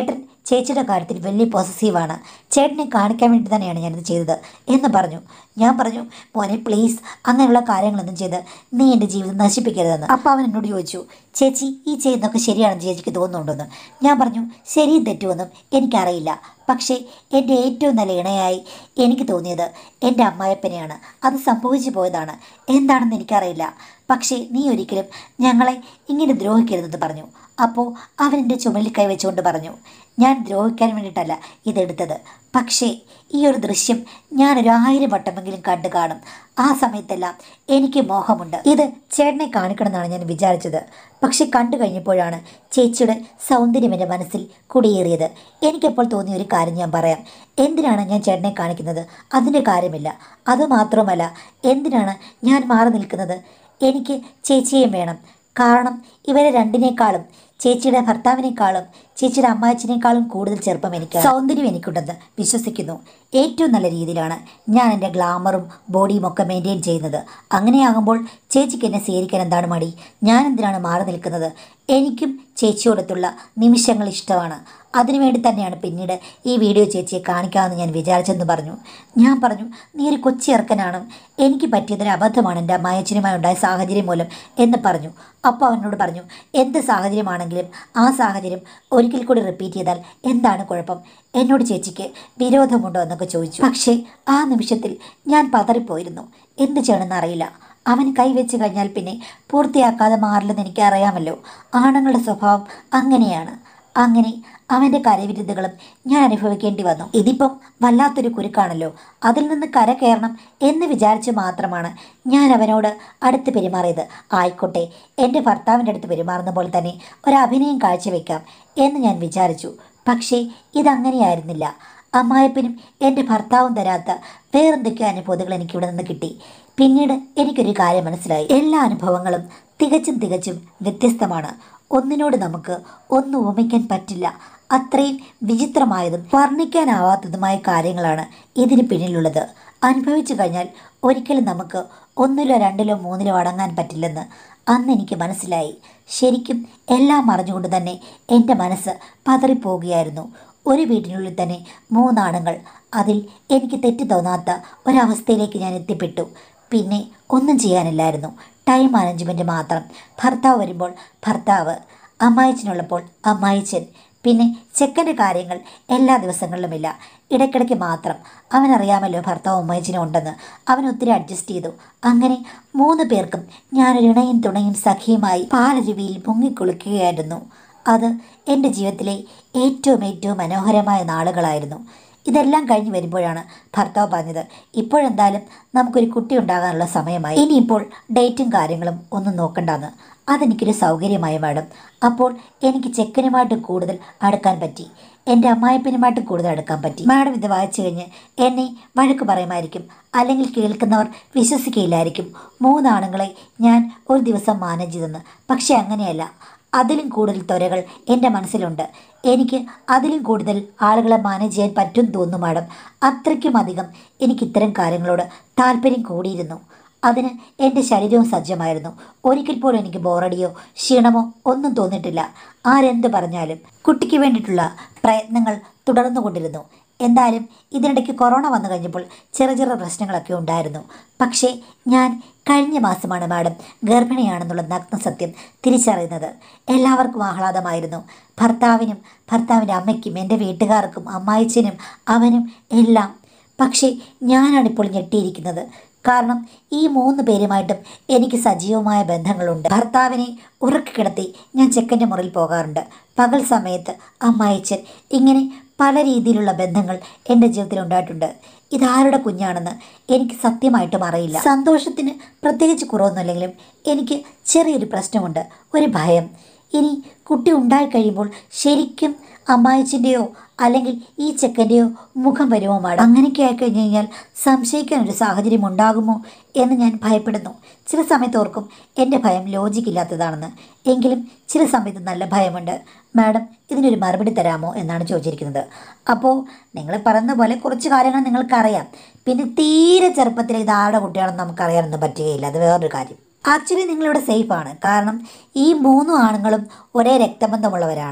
ചേച്ചിയുടെ കാര്യത്തിൽ വലിയ പോസസീവാണ് ചേട്ടനെ കാണിക്കാൻ വേണ്ടി തന്നെയാണ് ഞാനിത് ചെയ്തത് എന്ന് പറഞ്ഞു ഞാൻ പറഞ്ഞു മോനെ പ്ലീസ് അങ്ങനെയുള്ള കാര്യങ്ങളൊന്നും ചെയ്ത് നീ എൻ്റെ ജീവിതം നശിപ്പിക്കരുതെന്ന് അപ്പോൾ അവൻ എന്നോട് ചോദിച്ചു ചേച്ചി ഈ ചെയ്യുന്നതൊക്കെ ശരിയാണെന്ന് ചേച്ചിക്ക് തോന്നുന്നുണ്ടെന്ന് ഞാൻ പറഞ്ഞു ശരിയും തെറ്റുമെന്നും എനിക്കറിയില്ല പക്ഷേ എൻ്റെ ഏറ്റവും നല്ല ഇണയായി എനിക്ക് തോന്നിയത് എൻ്റെ അമ്മായപ്പനെയാണ് അത് സംഭവിച്ചു പോയതാണ് എന്താണെന്ന് എനിക്കറിയില്ല പക്ഷേ നീ ഒരിക്കലും ഞങ്ങളെ ഇങ്ങനെ ദ്രോഹിക്കരുതെന്ന് പറഞ്ഞു അപ്പോൾ അവൻ എൻ്റെ ചുമലിൽ കൈവച്ചുകൊണ്ട് പറഞ്ഞു ഞാൻ ദ്രോഹിക്കാൻ വേണ്ടിയിട്ടല്ല ഇതെടുത്തത് പക്ഷേ ഈ ഒരു ദൃശ്യം ഞാനൊരു ആയിരം വട്ടമെങ്കിലും കണ്ടു കാണും ആ സമയത്തെല്ലാം എനിക്ക് മോഹമുണ്ട് ഇത് ചേട്ടനെ കാണിക്കണമെന്നാണ് ഞാൻ വിചാരിച്ചത് പക്ഷെ കണ്ടു കഴിഞ്ഞപ്പോഴാണ് ചേച്ചിയുടെ സൗന്ദര്യം എൻ്റെ മനസ്സിൽ കുടിയേറിയത് എനിക്കപ്പോൾ തോന്നിയ ഒരു കാര്യം ഞാൻ പറയാം എന്തിനാണ് ഞാൻ ചേട്ടനെ കാണിക്കുന്നത് അതിൻ്റെ കാര്യമില്ല അതുമാത്രമല്ല എന്തിനാണ് ഞാൻ മാറി നിൽക്കുന്നത് എനിക്ക് ചേച്ചിയും വേണം കാരണം ഇവരെ രണ്ടിനേക്കാളും ചേച്ചിയുടെ ഭർത്താവിനേക്കാളും ചേച്ചിയുടെ അമ്മാച്ചനേക്കാളും കൂടുതൽ ചെറുപ്പം എനിക്ക് സൗന്ദര്യം എനിക്കുണ്ടെന്ന് വിശ്വസിക്കുന്നു ഏറ്റവും നല്ല രീതിയിലാണ് ഞാൻ എൻ്റെ ഗ്ലാമറും ബോഡിയും ഒക്കെ മെയിൻറ്റെയിൻ ചെയ്യുന്നത് അങ്ങനെയാകുമ്പോൾ ചേച്ചിക്ക് എന്നെ സ്വീകരിക്കാൻ എന്താണ് മടി ഞാൻ എന്തിനാണ് മാറി നിൽക്കുന്നത് എനിക്കും ചേച്ചിയോടത്തുള്ള നിമിഷങ്ങൾ ഇഷ്ടമാണ് അതിനുവേണ്ടി തന്നെയാണ് പിന്നീട് ഈ വീഡിയോ ചേച്ചിയെ കാണിക്കാമെന്ന് ഞാൻ വിചാരിച്ചെന്ന് പറഞ്ഞു ഞാൻ പറഞ്ഞു നീ ഒരു കൊച്ചി ഇറക്കനാണ് എനിക്ക് പറ്റിയതൊരു അബദ്ധമാണ് എൻ്റെ അമ്മായച്ചനുമായി ഉണ്ടായ സാഹചര്യം മൂലം എന്ന് പറഞ്ഞു അപ്പോൾ അവനോട് പറഞ്ഞു എന്ത് സാഹചര്യമാണെങ്കിലും ആ സാഹചര്യം ഒരിക്കൽ കൂടി റിപ്പീറ്റ് ചെയ്താൽ എന്താണ് കുഴപ്പം എന്നോട് ചേച്ചിക്ക് വിരോധമുണ്ടോ എന്നൊക്കെ ചോദിച്ചു പക്ഷേ ആ നിമിഷത്തിൽ ഞാൻ പതറിപ്പോയിരുന്നു എന്ത് ചെയ്യണമെന്ന് അറിയില്ല അവൻ കൈവച്ച് കഴിഞ്ഞാൽ പിന്നെ പൂർത്തിയാക്കാതെ മാറില്ലെന്ന് എനിക്ക് അറിയാമല്ലോ ആണുങ്ങളുടെ സ്വഭാവം അങ്ങനെയാണ് അങ്ങനെ അവൻ്റെ കരവിരുദ്ധകളും ഞാൻ അനുഭവിക്കേണ്ടി വന്നു ഇതിപ്പം വല്ലാത്തൊരു കുരുക്കാണല്ലോ അതിൽ നിന്ന് കര കയറണം എന്ന് വിചാരിച്ച് മാത്രമാണ് ഞാൻ അവനോട് അടുത്ത് പെരുമാറിയത് ആയിക്കോട്ടെ എൻ്റെ ഭർത്താവിൻ്റെ അടുത്ത് പെരുമാറുന്ന പോലെ തന്നെ ഒരു അഭിനയം കാഴ്ചവെക്കാം എന്ന് ഞാൻ വിചാരിച്ചു പക്ഷേ ഇതങ്ങനെയായിരുന്നില്ല അമ്മായപ്പനും എൻ്റെ ഭർത്താവും തരാത്ത വേറെന്തൊക്കെയോ അനുഭൂതികൾ എനിക്കിവിടെ നിന്ന് കിട്ടി പിന്നീട് എനിക്കൊരു കാര്യം മനസ്സിലായി എല്ലാ അനുഭവങ്ങളും തികച്ചും തികച്ചും വ്യത്യസ്തമാണ് ഒന്നിനോട് നമുക്ക് ഒന്നും ഉപമിക്കാൻ പറ്റില്ല അത്രയും വിചിത്രമായതും വർണ്ണിക്കാനാവാത്തതുമായ കാര്യങ്ങളാണ് ഇതിന് പിന്നിലുള്ളത് അനുഭവിച്ചു കഴിഞ്ഞാൽ ഒരിക്കലും നമുക്ക് ഒന്നിലോ രണ്ടിലോ മൂന്നിലോ അടങ്ങാൻ പറ്റില്ലെന്ന് അന്ന് എനിക്ക് മനസ്സിലായി ശരിക്കും എല്ലാം അറിഞ്ഞുകൊണ്ട് തന്നെ എൻ്റെ മനസ്സ് പതറിപ്പോവുകയായിരുന്നു ഒരു വീട്ടിനുള്ളിൽ തന്നെ മൂന്നാണുങ്ങൾ അതിൽ എനിക്ക് തെറ്റ് തോന്നാത്ത ഒരവസ്ഥയിലേക്ക് ഞാൻ എത്തിപ്പെട്ടു പിന്നെ ഒന്നും ചെയ്യാനില്ലായിരുന്നു ടൈം മാനേജ്മെൻറ്റ് മാത്രം ഭർത്താവ് വരുമ്പോൾ ഭർത്താവ് അമ്മായിച്ചനുള്ളപ്പോൾ അമ്മായിച്ചൻ പിന്നെ ചെക്കൻ്റെ കാര്യങ്ങൾ എല്ലാ ദിവസങ്ങളിലുമില്ല ഇടയ്ക്കിടയ്ക്ക് മാത്രം അവനറിയാമല്ലോ ഭർത്താവ് അമ്മായിച്ചനും ഉണ്ടെന്ന് അവൻ ഒത്തിരി അഡ്ജസ്റ്റ് ചെയ്തു അങ്ങനെ മൂന്ന് പേർക്കും ഞാനൊരു ഇണയും തുണയും സഖിയുമായി പാലരുവിയിൽ മുങ്ങിക്കുളിക്കുകയായിരുന്നു അത് എൻ്റെ ജീവിതത്തിലെ ഏറ്റവും ഏറ്റവും മനോഹരമായ നാളുകളായിരുന്നു ഇതെല്ലാം കഴിഞ്ഞ് വരുമ്പോഴാണ് ഭർത്താവ് പറഞ്ഞത് ഇപ്പോഴെന്തായാലും നമുക്കൊരു കുട്ടി ഉണ്ടാകാനുള്ള സമയമായി ഇനിയിപ്പോൾ ഡേറ്റും കാര്യങ്ങളും ഒന്നും നോക്കണ്ടെന്ന് അതെനിക്കൊരു സൗകര്യമായി മാഡം അപ്പോൾ എനിക്ക് ചെക്കനുമായിട്ട് കൂടുതൽ അടുക്കാൻ പറ്റി എൻ്റെ അമ്മായിപ്പനുമായിട്ട് കൂടുതൽ അടുക്കാൻ പറ്റി മാഡം ഇത് വായിച്ചു കഴിഞ്ഞ് എന്നെ വഴക്ക് പറയുമായിരിക്കും അല്ലെങ്കിൽ കേൾക്കുന്നവർ വിശ്വസിക്കുകയില്ലായിരിക്കും മൂന്നാണുങ്ങളെ ഞാൻ ഒരു ദിവസം മാനേജ് ചെയ്തെന്ന് പക്ഷേ അങ്ങനെയല്ല അതിലും കൂടുതൽ ത്വരകൾ എൻ്റെ മനസ്സിലുണ്ട് എനിക്ക് അതിലും കൂടുതൽ ആളുകളെ മാനേജ് ചെയ്യാൻ പറ്റും തോന്നുന്നു മാഡം അത്രയ്ക്കും അധികം എനിക്ക് ഇത്തരം കാര്യങ്ങളോട് താല്പര്യം കൂടിയിരുന്നു അതിന് എൻ്റെ ശരീരവും സജ്ജമായിരുന്നു ഒരിക്കൽ പോലും എനിക്ക് ബോറടിയോ ക്ഷീണമോ ഒന്നും തോന്നിയിട്ടില്ല ആരെന്ത് പറഞ്ഞാലും കുട്ടിക്ക് വേണ്ടിയിട്ടുള്ള പ്രയത്നങ്ങൾ തുടർന്നുകൊണ്ടിരുന്നു എന്തായാലും ഇതിനിടയ്ക്ക് കൊറോണ വന്നു കഴിഞ്ഞപ്പോൾ ചെറിയ ചെറിയ പ്രശ്നങ്ങളൊക്കെ ഉണ്ടായിരുന്നു പക്ഷേ ഞാൻ കഴിഞ്ഞ മാസമാണ് മാഡം ഗർഭിണിയാണെന്നുള്ള നഗ്ന സത്യം തിരിച്ചറിയുന്നത് എല്ലാവർക്കും ആഹ്ലാദമായിരുന്നു ഭർത്താവിനും ഭർത്താവിൻ്റെ അമ്മയ്ക്കും എൻ്റെ വീട്ടുകാർക്കും അമ്മായിച്ചനും അവനും എല്ലാം പക്ഷേ ഞാനാണിപ്പോൾ ഞെട്ടിയിരിക്കുന്നത് കാരണം ഈ മൂന്ന് പേരുമായിട്ടും എനിക്ക് സജീവമായ ബന്ധങ്ങളുണ്ട് ഭർത്താവിനെ ഉറക്കിക്കിടത്തി ഞാൻ ചെക്കൻ്റെ മുറിയിൽ പോകാറുണ്ട് പകൽ സമയത്ത് അമ്മായിച്ചൻ ഇങ്ങനെ പല രീതിയിലുള്ള ബന്ധങ്ങൾ എൻ്റെ ജീവിതത്തിൽ ഉണ്ടായിട്ടുണ്ട് ഇതാരുടെ കുഞ്ഞാണെന്ന് എനിക്ക് സത്യമായിട്ടും അറിയില്ല സന്തോഷത്തിന് പ്രത്യേകിച്ച് കുറവൊന്നുമില്ലെങ്കിലും എനിക്ക് ചെറിയൊരു പ്രശ്നമുണ്ട് ഒരു ഭയം ഇനി കുട്ടി ഉണ്ടായിക്കഴിയുമ്പോൾ ശരിക്കും അമ്മായിച്ചിൻ്റെയോ അല്ലെങ്കിൽ ഈ ചെക്കൻ്റെയോ മുഖം വരുമോ മാഡം അങ്ങനെയൊക്കെ ആയിക്കഴിഞ്ഞ് കഴിഞ്ഞാൽ സംശയിക്കാൻ ഒരു സാഹചര്യം ഉണ്ടാകുമോ എന്ന് ഞാൻ ഭയപ്പെടുന്നു ചില സമയത്ത് ഓർക്കും എൻ്റെ ഭയം ലോജിക്കില്ലാത്തതാണെന്ന് എങ്കിലും ചില സമയത്ത് നല്ല ഭയമുണ്ട് മാഡം ഇതിനൊരു മറുപടി തരാമോ എന്നാണ് ചോദിച്ചിരിക്കുന്നത് അപ്പോൾ നിങ്ങൾ പറയുന്ന പോലെ കുറച്ച് കാര്യങ്ങൾ നിങ്ങൾക്കറിയാം പിന്നെ തീരെ ചെറുപ്പത്തിൽ ഇത് ആരുടെ കുട്ടിയാണെന്ന് നമുക്കറിയാനൊന്നും പറ്റുകയില്ല അത് വേറൊരു കാര്യം ആക്ച്വലി നിങ്ങളിവിടെ സേഫാണ് കാരണം ഈ മൂന്ന് ആണുങ്ങളും ഒരേ രക്തബന്ധമുള്ളവരാണ്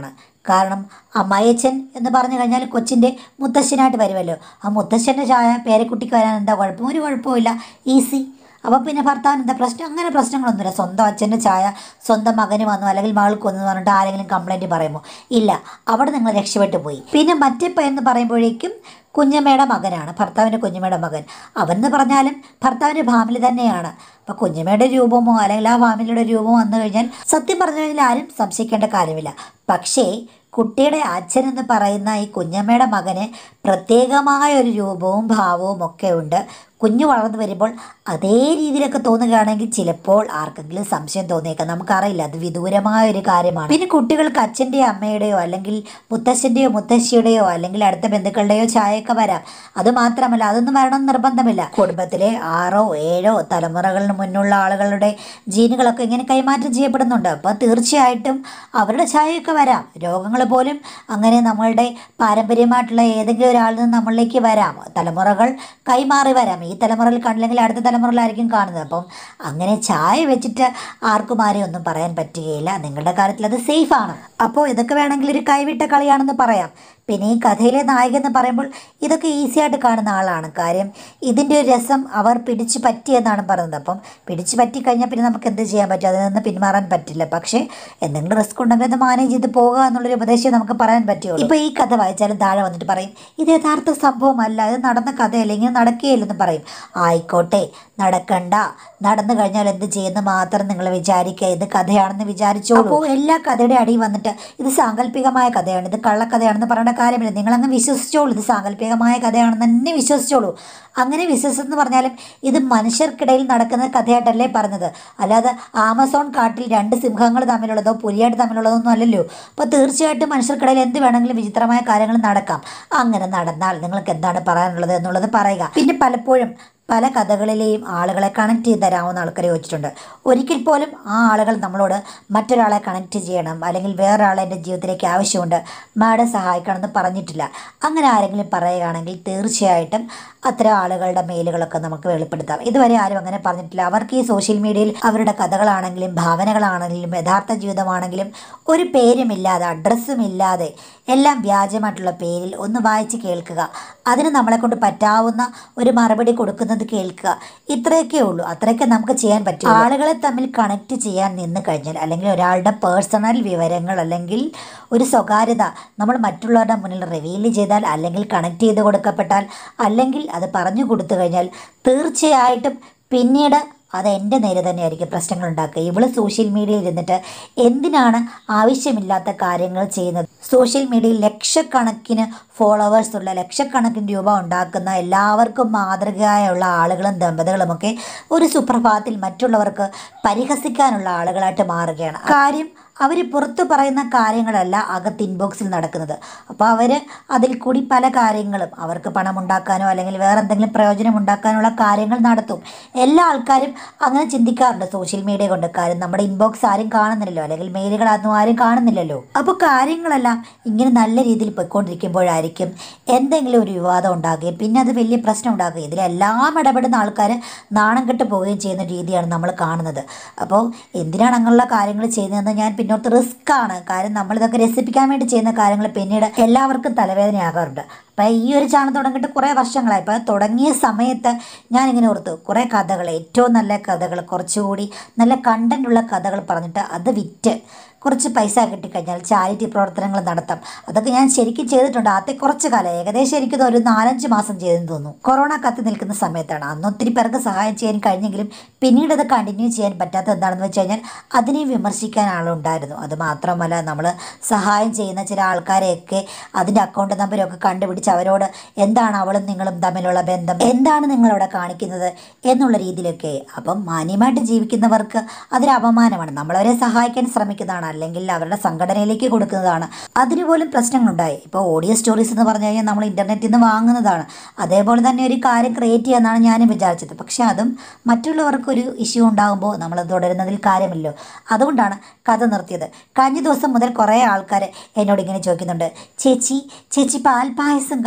കാരണം അമ്മായിയച്ഛൻ എന്ന് പറഞ്ഞു കഴിഞ്ഞാൽ കൊച്ചിൻ്റെ മുത്തശ്ശനായിട്ട് വരുമല്ലോ ആ മുത്തശ്ശൻ്റെ ചായ പേരക്കുട്ടിക്ക് വരാൻ എന്താ കുഴപ്പം ഒരു കുഴപ്പമില്ല ഈസി അപ്പോൾ പിന്നെ ഭർത്താവിന് എന്താ പ്രശ്നം അങ്ങനെ പ്രശ്നങ്ങളൊന്നുമില്ല സ്വന്തം അച്ഛൻ്റെ ചായ സ്വന്തം മകന് വന്നു അല്ലെങ്കിൽ മകൾക്ക് വന്നു എന്ന് പറഞ്ഞിട്ട് ആരെങ്കിലും കംപ്ലൈൻറ്റ് പറയുമോ ഇല്ല അവിടെ നിങ്ങൾ രക്ഷപ്പെട്ടു പോയി പിന്നെ മറ്റേ എന്ന് പറയുമ്പോഴേക്കും കുഞ്ഞമ്മയുടെ മകനാണ് ഭർത്താവിൻ്റെ കുഞ്ഞമ്മയുടെ മകൻ അവനെന്ന് പറഞ്ഞാലും ഭർത്താവിൻ്റെ ഫാമിലി തന്നെയാണ് അപ്പോൾ കുഞ്ഞമ്മയുടെ രൂപമോ അല്ലെങ്കിൽ ആ ഫാമിലിയുടെ രൂപമോ വന്നു കഴിഞ്ഞാൽ സത്യം പറഞ്ഞു കഴിഞ്ഞാൽ ആരും സംശയിക്കേണ്ട കാര്യമില്ല പക്ഷേ കുട്ടിയുടെ അച്ഛൻ എന്ന് പറയുന്ന ഈ കുഞ്ഞമ്മയുടെ മകന് പ്രത്യേകമായ ഒരു രൂപവും ഭാവവും ഒക്കെ ഉണ്ട് കുഞ്ഞു വളർന്നു വരുമ്പോൾ അതേ രീതിയിലൊക്കെ തോന്നുകയാണെങ്കിൽ ചിലപ്പോൾ ആർക്കെങ്കിലും സംശയം തോന്നിയേക്കാം നമുക്കറിയില്ല അത് വിദൂരമായ ഒരു കാര്യമാണ് പിന്നെ കുട്ടികൾക്ക് അച്ഛൻ്റെയോ അമ്മയുടെയോ അല്ലെങ്കിൽ മുത്തശ്ശൻ്റെയോ മുത്തശ്ശിയുടെയോ അല്ലെങ്കിൽ അടുത്ത ബന്ധുക്കളുടെയോ ചായയൊക്കെ വരാം അത് മാത്രമല്ല അതൊന്നും വരണം നിർബന്ധമില്ല കുടുംബത്തിലെ ആറോ ഏഴോ തലമുറകളിന് മുന്നുള്ള ആളുകളുടെ ജീനുകളൊക്കെ ഇങ്ങനെ കൈമാറ്റം ചെയ്യപ്പെടുന്നുണ്ട് അപ്പോൾ തീർച്ചയായിട്ടും അവരുടെ ചായയൊക്കെ വരാം രോഗങ്ങൾ പോലും അങ്ങനെ നമ്മളുടെ പാരമ്പര്യമായിട്ടുള്ള ഏതെങ്കിലും ഒരാളിൽ നിന്ന് നമ്മളിലേക്ക് വരാം തലമുറകൾ കൈമാറി വരാം ഈ തലമുറയിൽ കണ്ടില്ലെങ്കിൽ അടുത്ത തലമുറയിലായിരിക്കും കാണുന്നത് അപ്പം അങ്ങനെ ചായ വെച്ചിട്ട് ആർക്കും ആരെയും ഒന്നും പറയാൻ പറ്റുകയില്ല നിങ്ങളുടെ കാര്യത്തിൽ അത് സേഫാണ് അപ്പോൾ ഇതൊക്കെ വേണമെങ്കിൽ ഒരു കൈവിട്ട കളിയാണെന്ന് പറയാം പിന്നെ ഈ കഥയിലെ നായകൻ എന്ന് പറയുമ്പോൾ ഇതൊക്കെ ഈസി ആയിട്ട് കാണുന്ന ആളാണ് കാര്യം ഇതിൻ്റെ ഒരു രസം അവർ പിടിച്ചു പറ്റിയെന്നാണ് പറയുന്നത് അപ്പം പിടിച്ചു പറ്റി കഴിഞ്ഞാൽ പിന്നെ നമുക്ക് എന്ത് ചെയ്യാൻ പറ്റും അതിൽ നിന്ന് പിന്മാറാൻ പറ്റില്ല പക്ഷേ എന്തെങ്കിലും റിസ്ക് ഉണ്ടെങ്കിൽ അത് മാനേജ് ചെയ്ത് പോകുക എന്നുള്ളൊരു ഉപദേശം നമുക്ക് പറയാൻ പറ്റുള്ളൂ ഇപ്പോൾ ഈ കഥ വായിച്ചാലും താഴെ വന്നിട്ട് പറയും ഇത് യഥാർത്ഥ സംഭവമല്ല ഇത് നടന്ന കഥയല്ല ഇങ്ങനെ നടക്കുകയില്ലെന്ന് പറയും ആയിക്കോട്ടെ നടക്കണ്ട നടന്നു കഴിഞ്ഞാൽ എന്ത് ചെയ്യുന്നു മാത്രം നിങ്ങൾ വിചാരിക്കുക ഇത് കഥയാണെന്ന് വിചാരിച്ചോളൂ അപ്പോൾ എല്ലാ കഥയുടെ അടിയിൽ വന്നിട്ട് ഇത് സാങ്കല്പികമായ കഥയാണ് ഇത് കള്ളക്കഥയാണെന്ന് പറയേണ്ട കാര്യമില്ല നിങ്ങളങ്ങ് വിശ്വസിച്ചോളൂ ഇത് സാങ്കല്പികമായ കഥയാണെന്ന് തന്നെ വിശ്വസിച്ചോളൂ അങ്ങനെ വിശ്വസിച്ചെന്ന് പറഞ്ഞാലും ഇത് മനുഷ്യർക്കിടയിൽ നടക്കുന്ന കഥയായിട്ടല്ലേ പറഞ്ഞത് അല്ലാതെ ആമസോൺ കാട്ടിൽ രണ്ട് സിംഹങ്ങൾ തമ്മിലുള്ളതോ പുലിയായിട്ട് തമ്മിലുള്ളതോ ഒന്നും അല്ലല്ലോ അപ്പോൾ തീർച്ചയായിട്ടും മനുഷ്യർക്കിടയിൽ എന്ത് വേണമെങ്കിലും വിചിത്രമായ കാര്യങ്ങൾ നടക്കാം അങ്ങനെ നടന്നാൽ നിങ്ങൾക്ക് എന്താണ് പറയാനുള്ളത് എന്നുള്ളത് പറയുക പിന്നെ പലപ്പോഴും പല കഥകളിലെയും ആളുകളെ കണക്ട് ചെയ്ത് തരാവുന്ന ആൾക്കാരെ ചോദിച്ചിട്ടുണ്ട് ഒരിക്കൽ പോലും ആ ആളുകൾ നമ്മളോട് മറ്റൊരാളെ കണക്ട് ചെയ്യണം അല്ലെങ്കിൽ വേറൊരാളെ എൻ്റെ ജീവിതത്തിലേക്ക് ആവശ്യമുണ്ട് മാഡം സഹായിക്കണമെന്ന് പറഞ്ഞിട്ടില്ല അങ്ങനെ ആരെങ്കിലും പറയുകയാണെങ്കിൽ തീർച്ചയായിട്ടും അത്തരം ആളുകളുടെ മെയിലുകളൊക്കെ നമുക്ക് വെളിപ്പെടുത്താം ഇതുവരെ ആരും അങ്ങനെ പറഞ്ഞിട്ടില്ല അവർക്ക് ഈ സോഷ്യൽ മീഡിയയിൽ അവരുടെ കഥകളാണെങ്കിലും ഭാവനകളാണെങ്കിലും യഥാർത്ഥ ജീവിതമാണെങ്കിലും ഒരു പേരുമില്ലാതെ അഡ്രസ്സും ഇല്ലാതെ എല്ലാം വ്യാജമായിട്ടുള്ള പേരിൽ ഒന്ന് വായിച്ച് കേൾക്കുക അതിന് നമ്മളെ കൊണ്ട് പറ്റാവുന്ന ഒരു മറുപടി കൊടുക്കുന്നത് കേൾക്കുക ഇത്രയൊക്കെ ഉള്ളൂ അത്രയൊക്കെ നമുക്ക് ചെയ്യാൻ പറ്റും ആളുകളെ തമ്മിൽ കണക്ട് ചെയ്യാൻ നിന്ന് കഴിഞ്ഞാൽ അല്ലെങ്കിൽ ഒരാളുടെ പേഴ്സണൽ വിവരങ്ങൾ അല്ലെങ്കിൽ ഒരു സ്വകാര്യത നമ്മൾ മറ്റുള്ളവരുടെ മുന്നിൽ റിവീൽ ചെയ്താൽ അല്ലെങ്കിൽ കണക്ട് ചെയ്ത് കൊടുക്കപ്പെട്ടാൽ അല്ലെങ്കിൽ അത് പറഞ്ഞു കൊടുത്തു കഴിഞ്ഞാൽ തീർച്ചയായിട്ടും പിന്നീട് അത് എൻ്റെ നേരെ തന്നെയായിരിക്കും പ്രശ്നങ്ങൾ ഉണ്ടാക്കുക ഇവള് സോഷ്യൽ മീഡിയയിൽ ഇരുന്നിട്ട് എന്തിനാണ് ആവശ്യമില്ലാത്ത കാര്യങ്ങൾ ചെയ്യുന്നത് സോഷ്യൽ മീഡിയയിൽ ലക്ഷക്കണക്കിന് ഫോളോവേഴ്സ് ഉള്ള ലക്ഷക്കണക്കിന് രൂപ ഉണ്ടാക്കുന്ന എല്ലാവർക്കും മാതൃകയായുള്ള ആളുകളും ദമ്പതികളുമൊക്കെ ഒരു സുപ്രഭാതത്തിൽ മറ്റുള്ളവർക്ക് പരിഹസിക്കാനുള്ള ആളുകളായിട്ട് മാറുകയാണ് കാര്യം അവർ പുറത്തു പറയുന്ന കാര്യങ്ങളല്ല അകത്ത് ഇൻബോക്സിൽ നടക്കുന്നത് അപ്പോൾ അവർ അതിൽ കൂടി പല കാര്യങ്ങളും അവർക്ക് പണം ഉണ്ടാക്കാനോ അല്ലെങ്കിൽ വേറെ എന്തെങ്കിലും പ്രയോജനം ഉണ്ടാക്കാനുള്ള കാര്യങ്ങൾ നടത്തും എല്ലാ ആൾക്കാരും അങ്ങനെ ചിന്തിക്കാറുണ്ട് സോഷ്യൽ മീഡിയ കൊണ്ട് കാര്യം നമ്മുടെ ഇൻബോക്സ് ആരും കാണുന്നില്ലല്ലോ അല്ലെങ്കിൽ മെയിലുകളൊന്നും ആരും കാണുന്നില്ലല്ലോ അപ്പോൾ കാര്യങ്ങളെല്ലാം ഇങ്ങനെ നല്ല രീതിയിൽ പോയിക്കൊണ്ടിരിക്കുമ്പോഴായിരിക്കും എന്തെങ്കിലും ഒരു വിവാദം ഉണ്ടാകുകയും പിന്നെ അത് വലിയ പ്രശ്നം ഉണ്ടാകുകയും ഇതിലെല്ലാം ഇടപെടുന്ന ആൾക്കാർ നാണം കെട്ട് പോവുകയും ചെയ്യുന്ന രീതിയാണ് നമ്മൾ കാണുന്നത് അപ്പോൾ എന്തിനാണ് അങ്ങനെയുള്ള കാര്യങ്ങൾ ചെയ്യുന്നതെന്ന് ഞാൻ പിന്നോട്ട് റിസ്ക് ആണ് കാര്യം നമ്മളിതൊക്കെ രസിപ്പിക്കാൻ വേണ്ടി ചെയ്യുന്ന കാര്യങ്ങൾ പിന്നീട് എല്ലാവർക്കും തലവേദനയാകാറുണ്ട് അപ്പം ഈ ഒരു ചാനൽ തുടങ്ങിയിട്ട് കുറേ വർഷങ്ങളായി ഇപ്പം തുടങ്ങിയ സമയത്ത് ഞാനിങ്ങനെ ഓർത്തു കുറേ കഥകൾ ഏറ്റവും നല്ല കഥകൾ കുറച്ചുകൂടി നല്ല കണ്ടൻ്റ് ഉള്ള കഥകൾ പറഞ്ഞിട്ട് അത് വിറ്റ് കുറച്ച് പൈസ കിട്ടിക്കഴിഞ്ഞാൽ ചാരിറ്റി പ്രവർത്തനങ്ങൾ നടത്താം അതൊക്കെ ഞാൻ ശരിക്കും ചെയ്തിട്ടുണ്ട് ആദ്യത്തെ കുറച്ച് കാലം ഏകദേശം എനിക്കത് ഒരു നാലഞ്ച് മാസം ചെയ്തെന്ന് തോന്നുന്നു കൊറോണ കത്തി നിൽക്കുന്ന സമയത്താണ് അന്ന് ഒത്തിരി പേർക്ക് സഹായം ചെയ്യാൻ കഴിഞ്ഞെങ്കിലും പിന്നീട് അത് കണ്ടിന്യൂ ചെയ്യാൻ പറ്റാത്തത് എന്താണെന്ന് വെച്ച് കഴിഞ്ഞാൽ അതിനെ വിമർശിക്കാൻ ആളുണ്ടായിരുന്നു അത് മാത്രമല്ല നമ്മൾ സഹായം ചെയ്യുന്ന ചില ആൾക്കാരെയൊക്കെ അതിൻ്റെ അക്കൗണ്ട് നമ്പരൊക്കെ കണ്ടുപിടിച്ച് അവരോട് എന്താണ് അവളും നിങ്ങളും തമ്മിലുള്ള ബന്ധം എന്താണ് നിങ്ങളവിടെ കാണിക്കുന്നത് എന്നുള്ള രീതിയിലൊക്കെ അപ്പം മാന്യമായിട്ട് ജീവിക്കുന്നവർക്ക് അതൊരു അപമാനമാണ് നമ്മളവരെ സഹായിക്കാൻ ശ്രമിക്കുന്നതാണ് അല്ലെങ്കിൽ അവരുടെ സംഘടനയിലേക്ക് കൊടുക്കുന്നതാണ് അതിന് പോലും പ്രശ്നങ്ങളുണ്ടായി ഇപ്പോൾ ഓഡിയോ സ്റ്റോറീസ് എന്ന് പറഞ്ഞു കഴിഞ്ഞാൽ നമ്മൾ ഇൻ്റർനെറ്റിൽ നിന്ന് വാങ്ങുന്നതാണ് അതേപോലെ തന്നെ ഒരു കാര്യം ക്രിയേറ്റ് ചെയ്യാമെന്നാണ് ഞാനും വിചാരിച്ചത് പക്ഷേ അതും മറ്റുള്ളവർക്കൊരു ഇഷ്യൂ ഉണ്ടാകുമ്പോൾ നമ്മൾ തുടരുന്നതിൽ കാര്യമില്ലല്ലോ അതുകൊണ്ടാണ് കഥ നിർത്തിയത് കഴിഞ്ഞ ദിവസം മുതൽ കുറേ ആൾക്കാർ എന്നോട് ഇങ്ങനെ ചോദിക്കുന്നുണ്ട് ചേച്ചി ചേച്ചി പാൽപ്പായസം കണ്ടു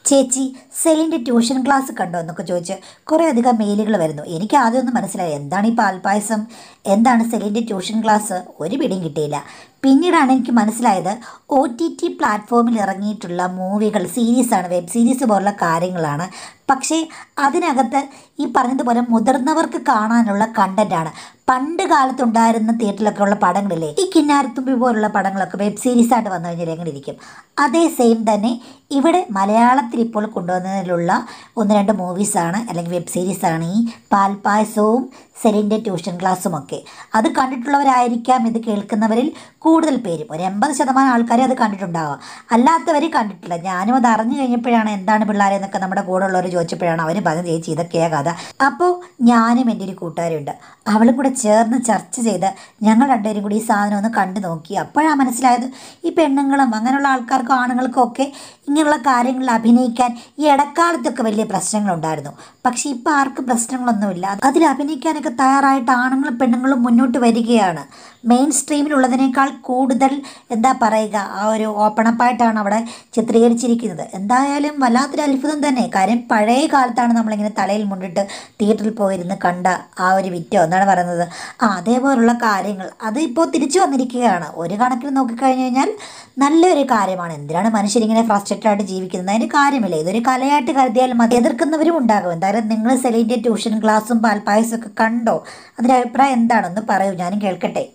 ചേച്ചി സെലിൻ്റെ ട്യൂഷൻ ക്ലാസ് കണ്ടോ എന്നൊക്കെ ചോദിച്ച് കുറേ അധികം മെയിലുകൾ വരുന്നു എനിക്ക് ആദ്യമൊന്നും മനസ്സിലായി എന്താണ് ഈ പാൽപ്പായസം എന്താണ് സെലിൻ്റെ ട്യൂഷൻ ക്ലാസ് ഒരു പിടിയും കിട്ടിയില്ല പിന്നീടാണ് എനിക്ക് മനസ്സിലായത് ഒ ടി ടി പ്ലാറ്റ്ഫോമിൽ ഇറങ്ങിയിട്ടുള്ള മൂവികൾ സീരീസാണ് വെബ് സീരീസ് പോലുള്ള കാര്യങ്ങളാണ് പക്ഷേ അതിനകത്ത് ഈ പറഞ്ഞതുപോലെ മുതിർന്നവർക്ക് കാണാനുള്ള കണ്ടന്റാണ് പണ്ട് കാലത്തുണ്ടായിരുന്ന തിയേറ്ററിലൊക്കെ ഉള്ള പടങ്ങളില്ലേ ഈ കിന്നാരത്തുമ്പി പോലുള്ള പടങ്ങളൊക്കെ വെബ് സീരീസായിട്ട് വന്നു കഴിഞ്ഞാൽ എങ്ങനെ ഇരിക്കും അതേ സെയിം തന്നെ ഇവിടെ മലയാളത്തിൽ ഇപ്പോൾ കൊണ്ടുവന്നതിലുള്ള ഒന്ന് രണ്ട് മൂവീസാണ് അല്ലെങ്കിൽ വെബ് സീരീസാണ് ഈ പാൽപ്പായസവും സെലിൻ്റെ ട്യൂഷൻ ക്ലാസ്സും ഒക്കെ അത് കണ്ടിട്ടുള്ളവരായിരിക്കാം ഇത് കേൾക്കുന്നവരിൽ കൂടുതൽ പേരും ഒരു എൺപത് ശതമാനം ആൾക്കാരെ അത് കണ്ടിട്ടുണ്ടാവാം അല്ലാത്തവർ കണ്ടിട്ടില്ല ഞാനും അത് അറിഞ്ഞു കഴിഞ്ഞപ്പോഴാണ് എന്താണ് പിള്ളേരെ എന്നൊക്കെ നമ്മുടെ കൂടെ ഉള്ളവർ ചോദിച്ചപ്പോഴാണ് അവർ പറഞ്ഞത് ചേച്ചി ഇതൊക്കെയാ കഥ അപ്പോൾ ഞാനും എൻ്റെ ഒരു കൂട്ടുകാരുണ്ട് അവളും കൂടെ ചേർന്ന് ചർച്ച ചെയ്ത് ഞങ്ങൾ രണ്ടുപേരും കൂടി ഈ സാധനം ഒന്ന് കണ്ടു നോക്കി അപ്പോഴാണ് മനസ്സിലായത് ഈ പെണ്ണുങ്ങളും അങ്ങനെയുള്ള ആൾക്കാർക്കും ആണുങ്ങൾക്കും ഒക്കെ ഇങ്ങനെയുള്ള കാര്യങ്ങളിൽ അഭിനയിക്കാൻ ഈ ഇടക്കാലത്തൊക്കെ വലിയ പ്രശ്നങ്ങളുണ്ടായിരുന്നു പക്ഷേ ഇപ്പോൾ ആർക്കും പ്രശ്നങ്ങളൊന്നുമില്ല അതിൽ അഭിനയിക്കാനൊക്കെ തയ്യാറായിട്ട് ആണുങ്ങളും പെണ്ണുങ്ങളും മുന്നോട്ട് വരികയാണ് മെയിൻ സ്ട്രീമിലുള്ളതിനേക്കാൾ കൂടുതൽ എന്താ പറയുക ആ ഒരു ഓപ്പണപ്പായിട്ടാണ് അവിടെ ചിത്രീകരിച്ചിരിക്കുന്നത് എന്തായാലും വല്ലാത്തൊരു അത്ഭുതം തന്നെ കാര്യം പഴയ കാലത്താണ് നമ്മളിങ്ങനെ തലയിൽ മുണ്ടിട്ട് തിയേറ്ററിൽ പോയിരുന്ന് കണ്ട ആ ഒരു വിറ്റോ എന്നാണ് പറയുന്നത് ആ അതേപോലുള്ള കാര്യങ്ങൾ അത് ഇപ്പോൾ തിരിച്ചു വന്നിരിക്കുകയാണ് ഒരു കണക്കിൽ നോക്കിക്കഴിഞ്ഞു കഴിഞ്ഞാൽ നല്ലൊരു കാര്യമാണ് എന്തിനാണ് മനുഷ്യരിങ്ങനെ ഫ്രസ്ട്രേറ്റഡ് ആയിട്ട് ജീവിക്കുന്നത് അതിന് കാര്യമില്ല ഇതൊരു കലയായിട്ട് കരുതിയാൽ മതി എതിർക്കുന്നവരും ഉണ്ടാകും എന്തായാലും നിങ്ങൾ സെലീൻ്റെ ട്യൂഷൻ ക്ലാസ്സും പാൽപ്പായസം ഒക്കെ കണ്ടോ അതിൻ്റെ അഭിപ്രായം എന്താണെന്ന് പറയൂ ഞാനും കേൾക്കട്ടെ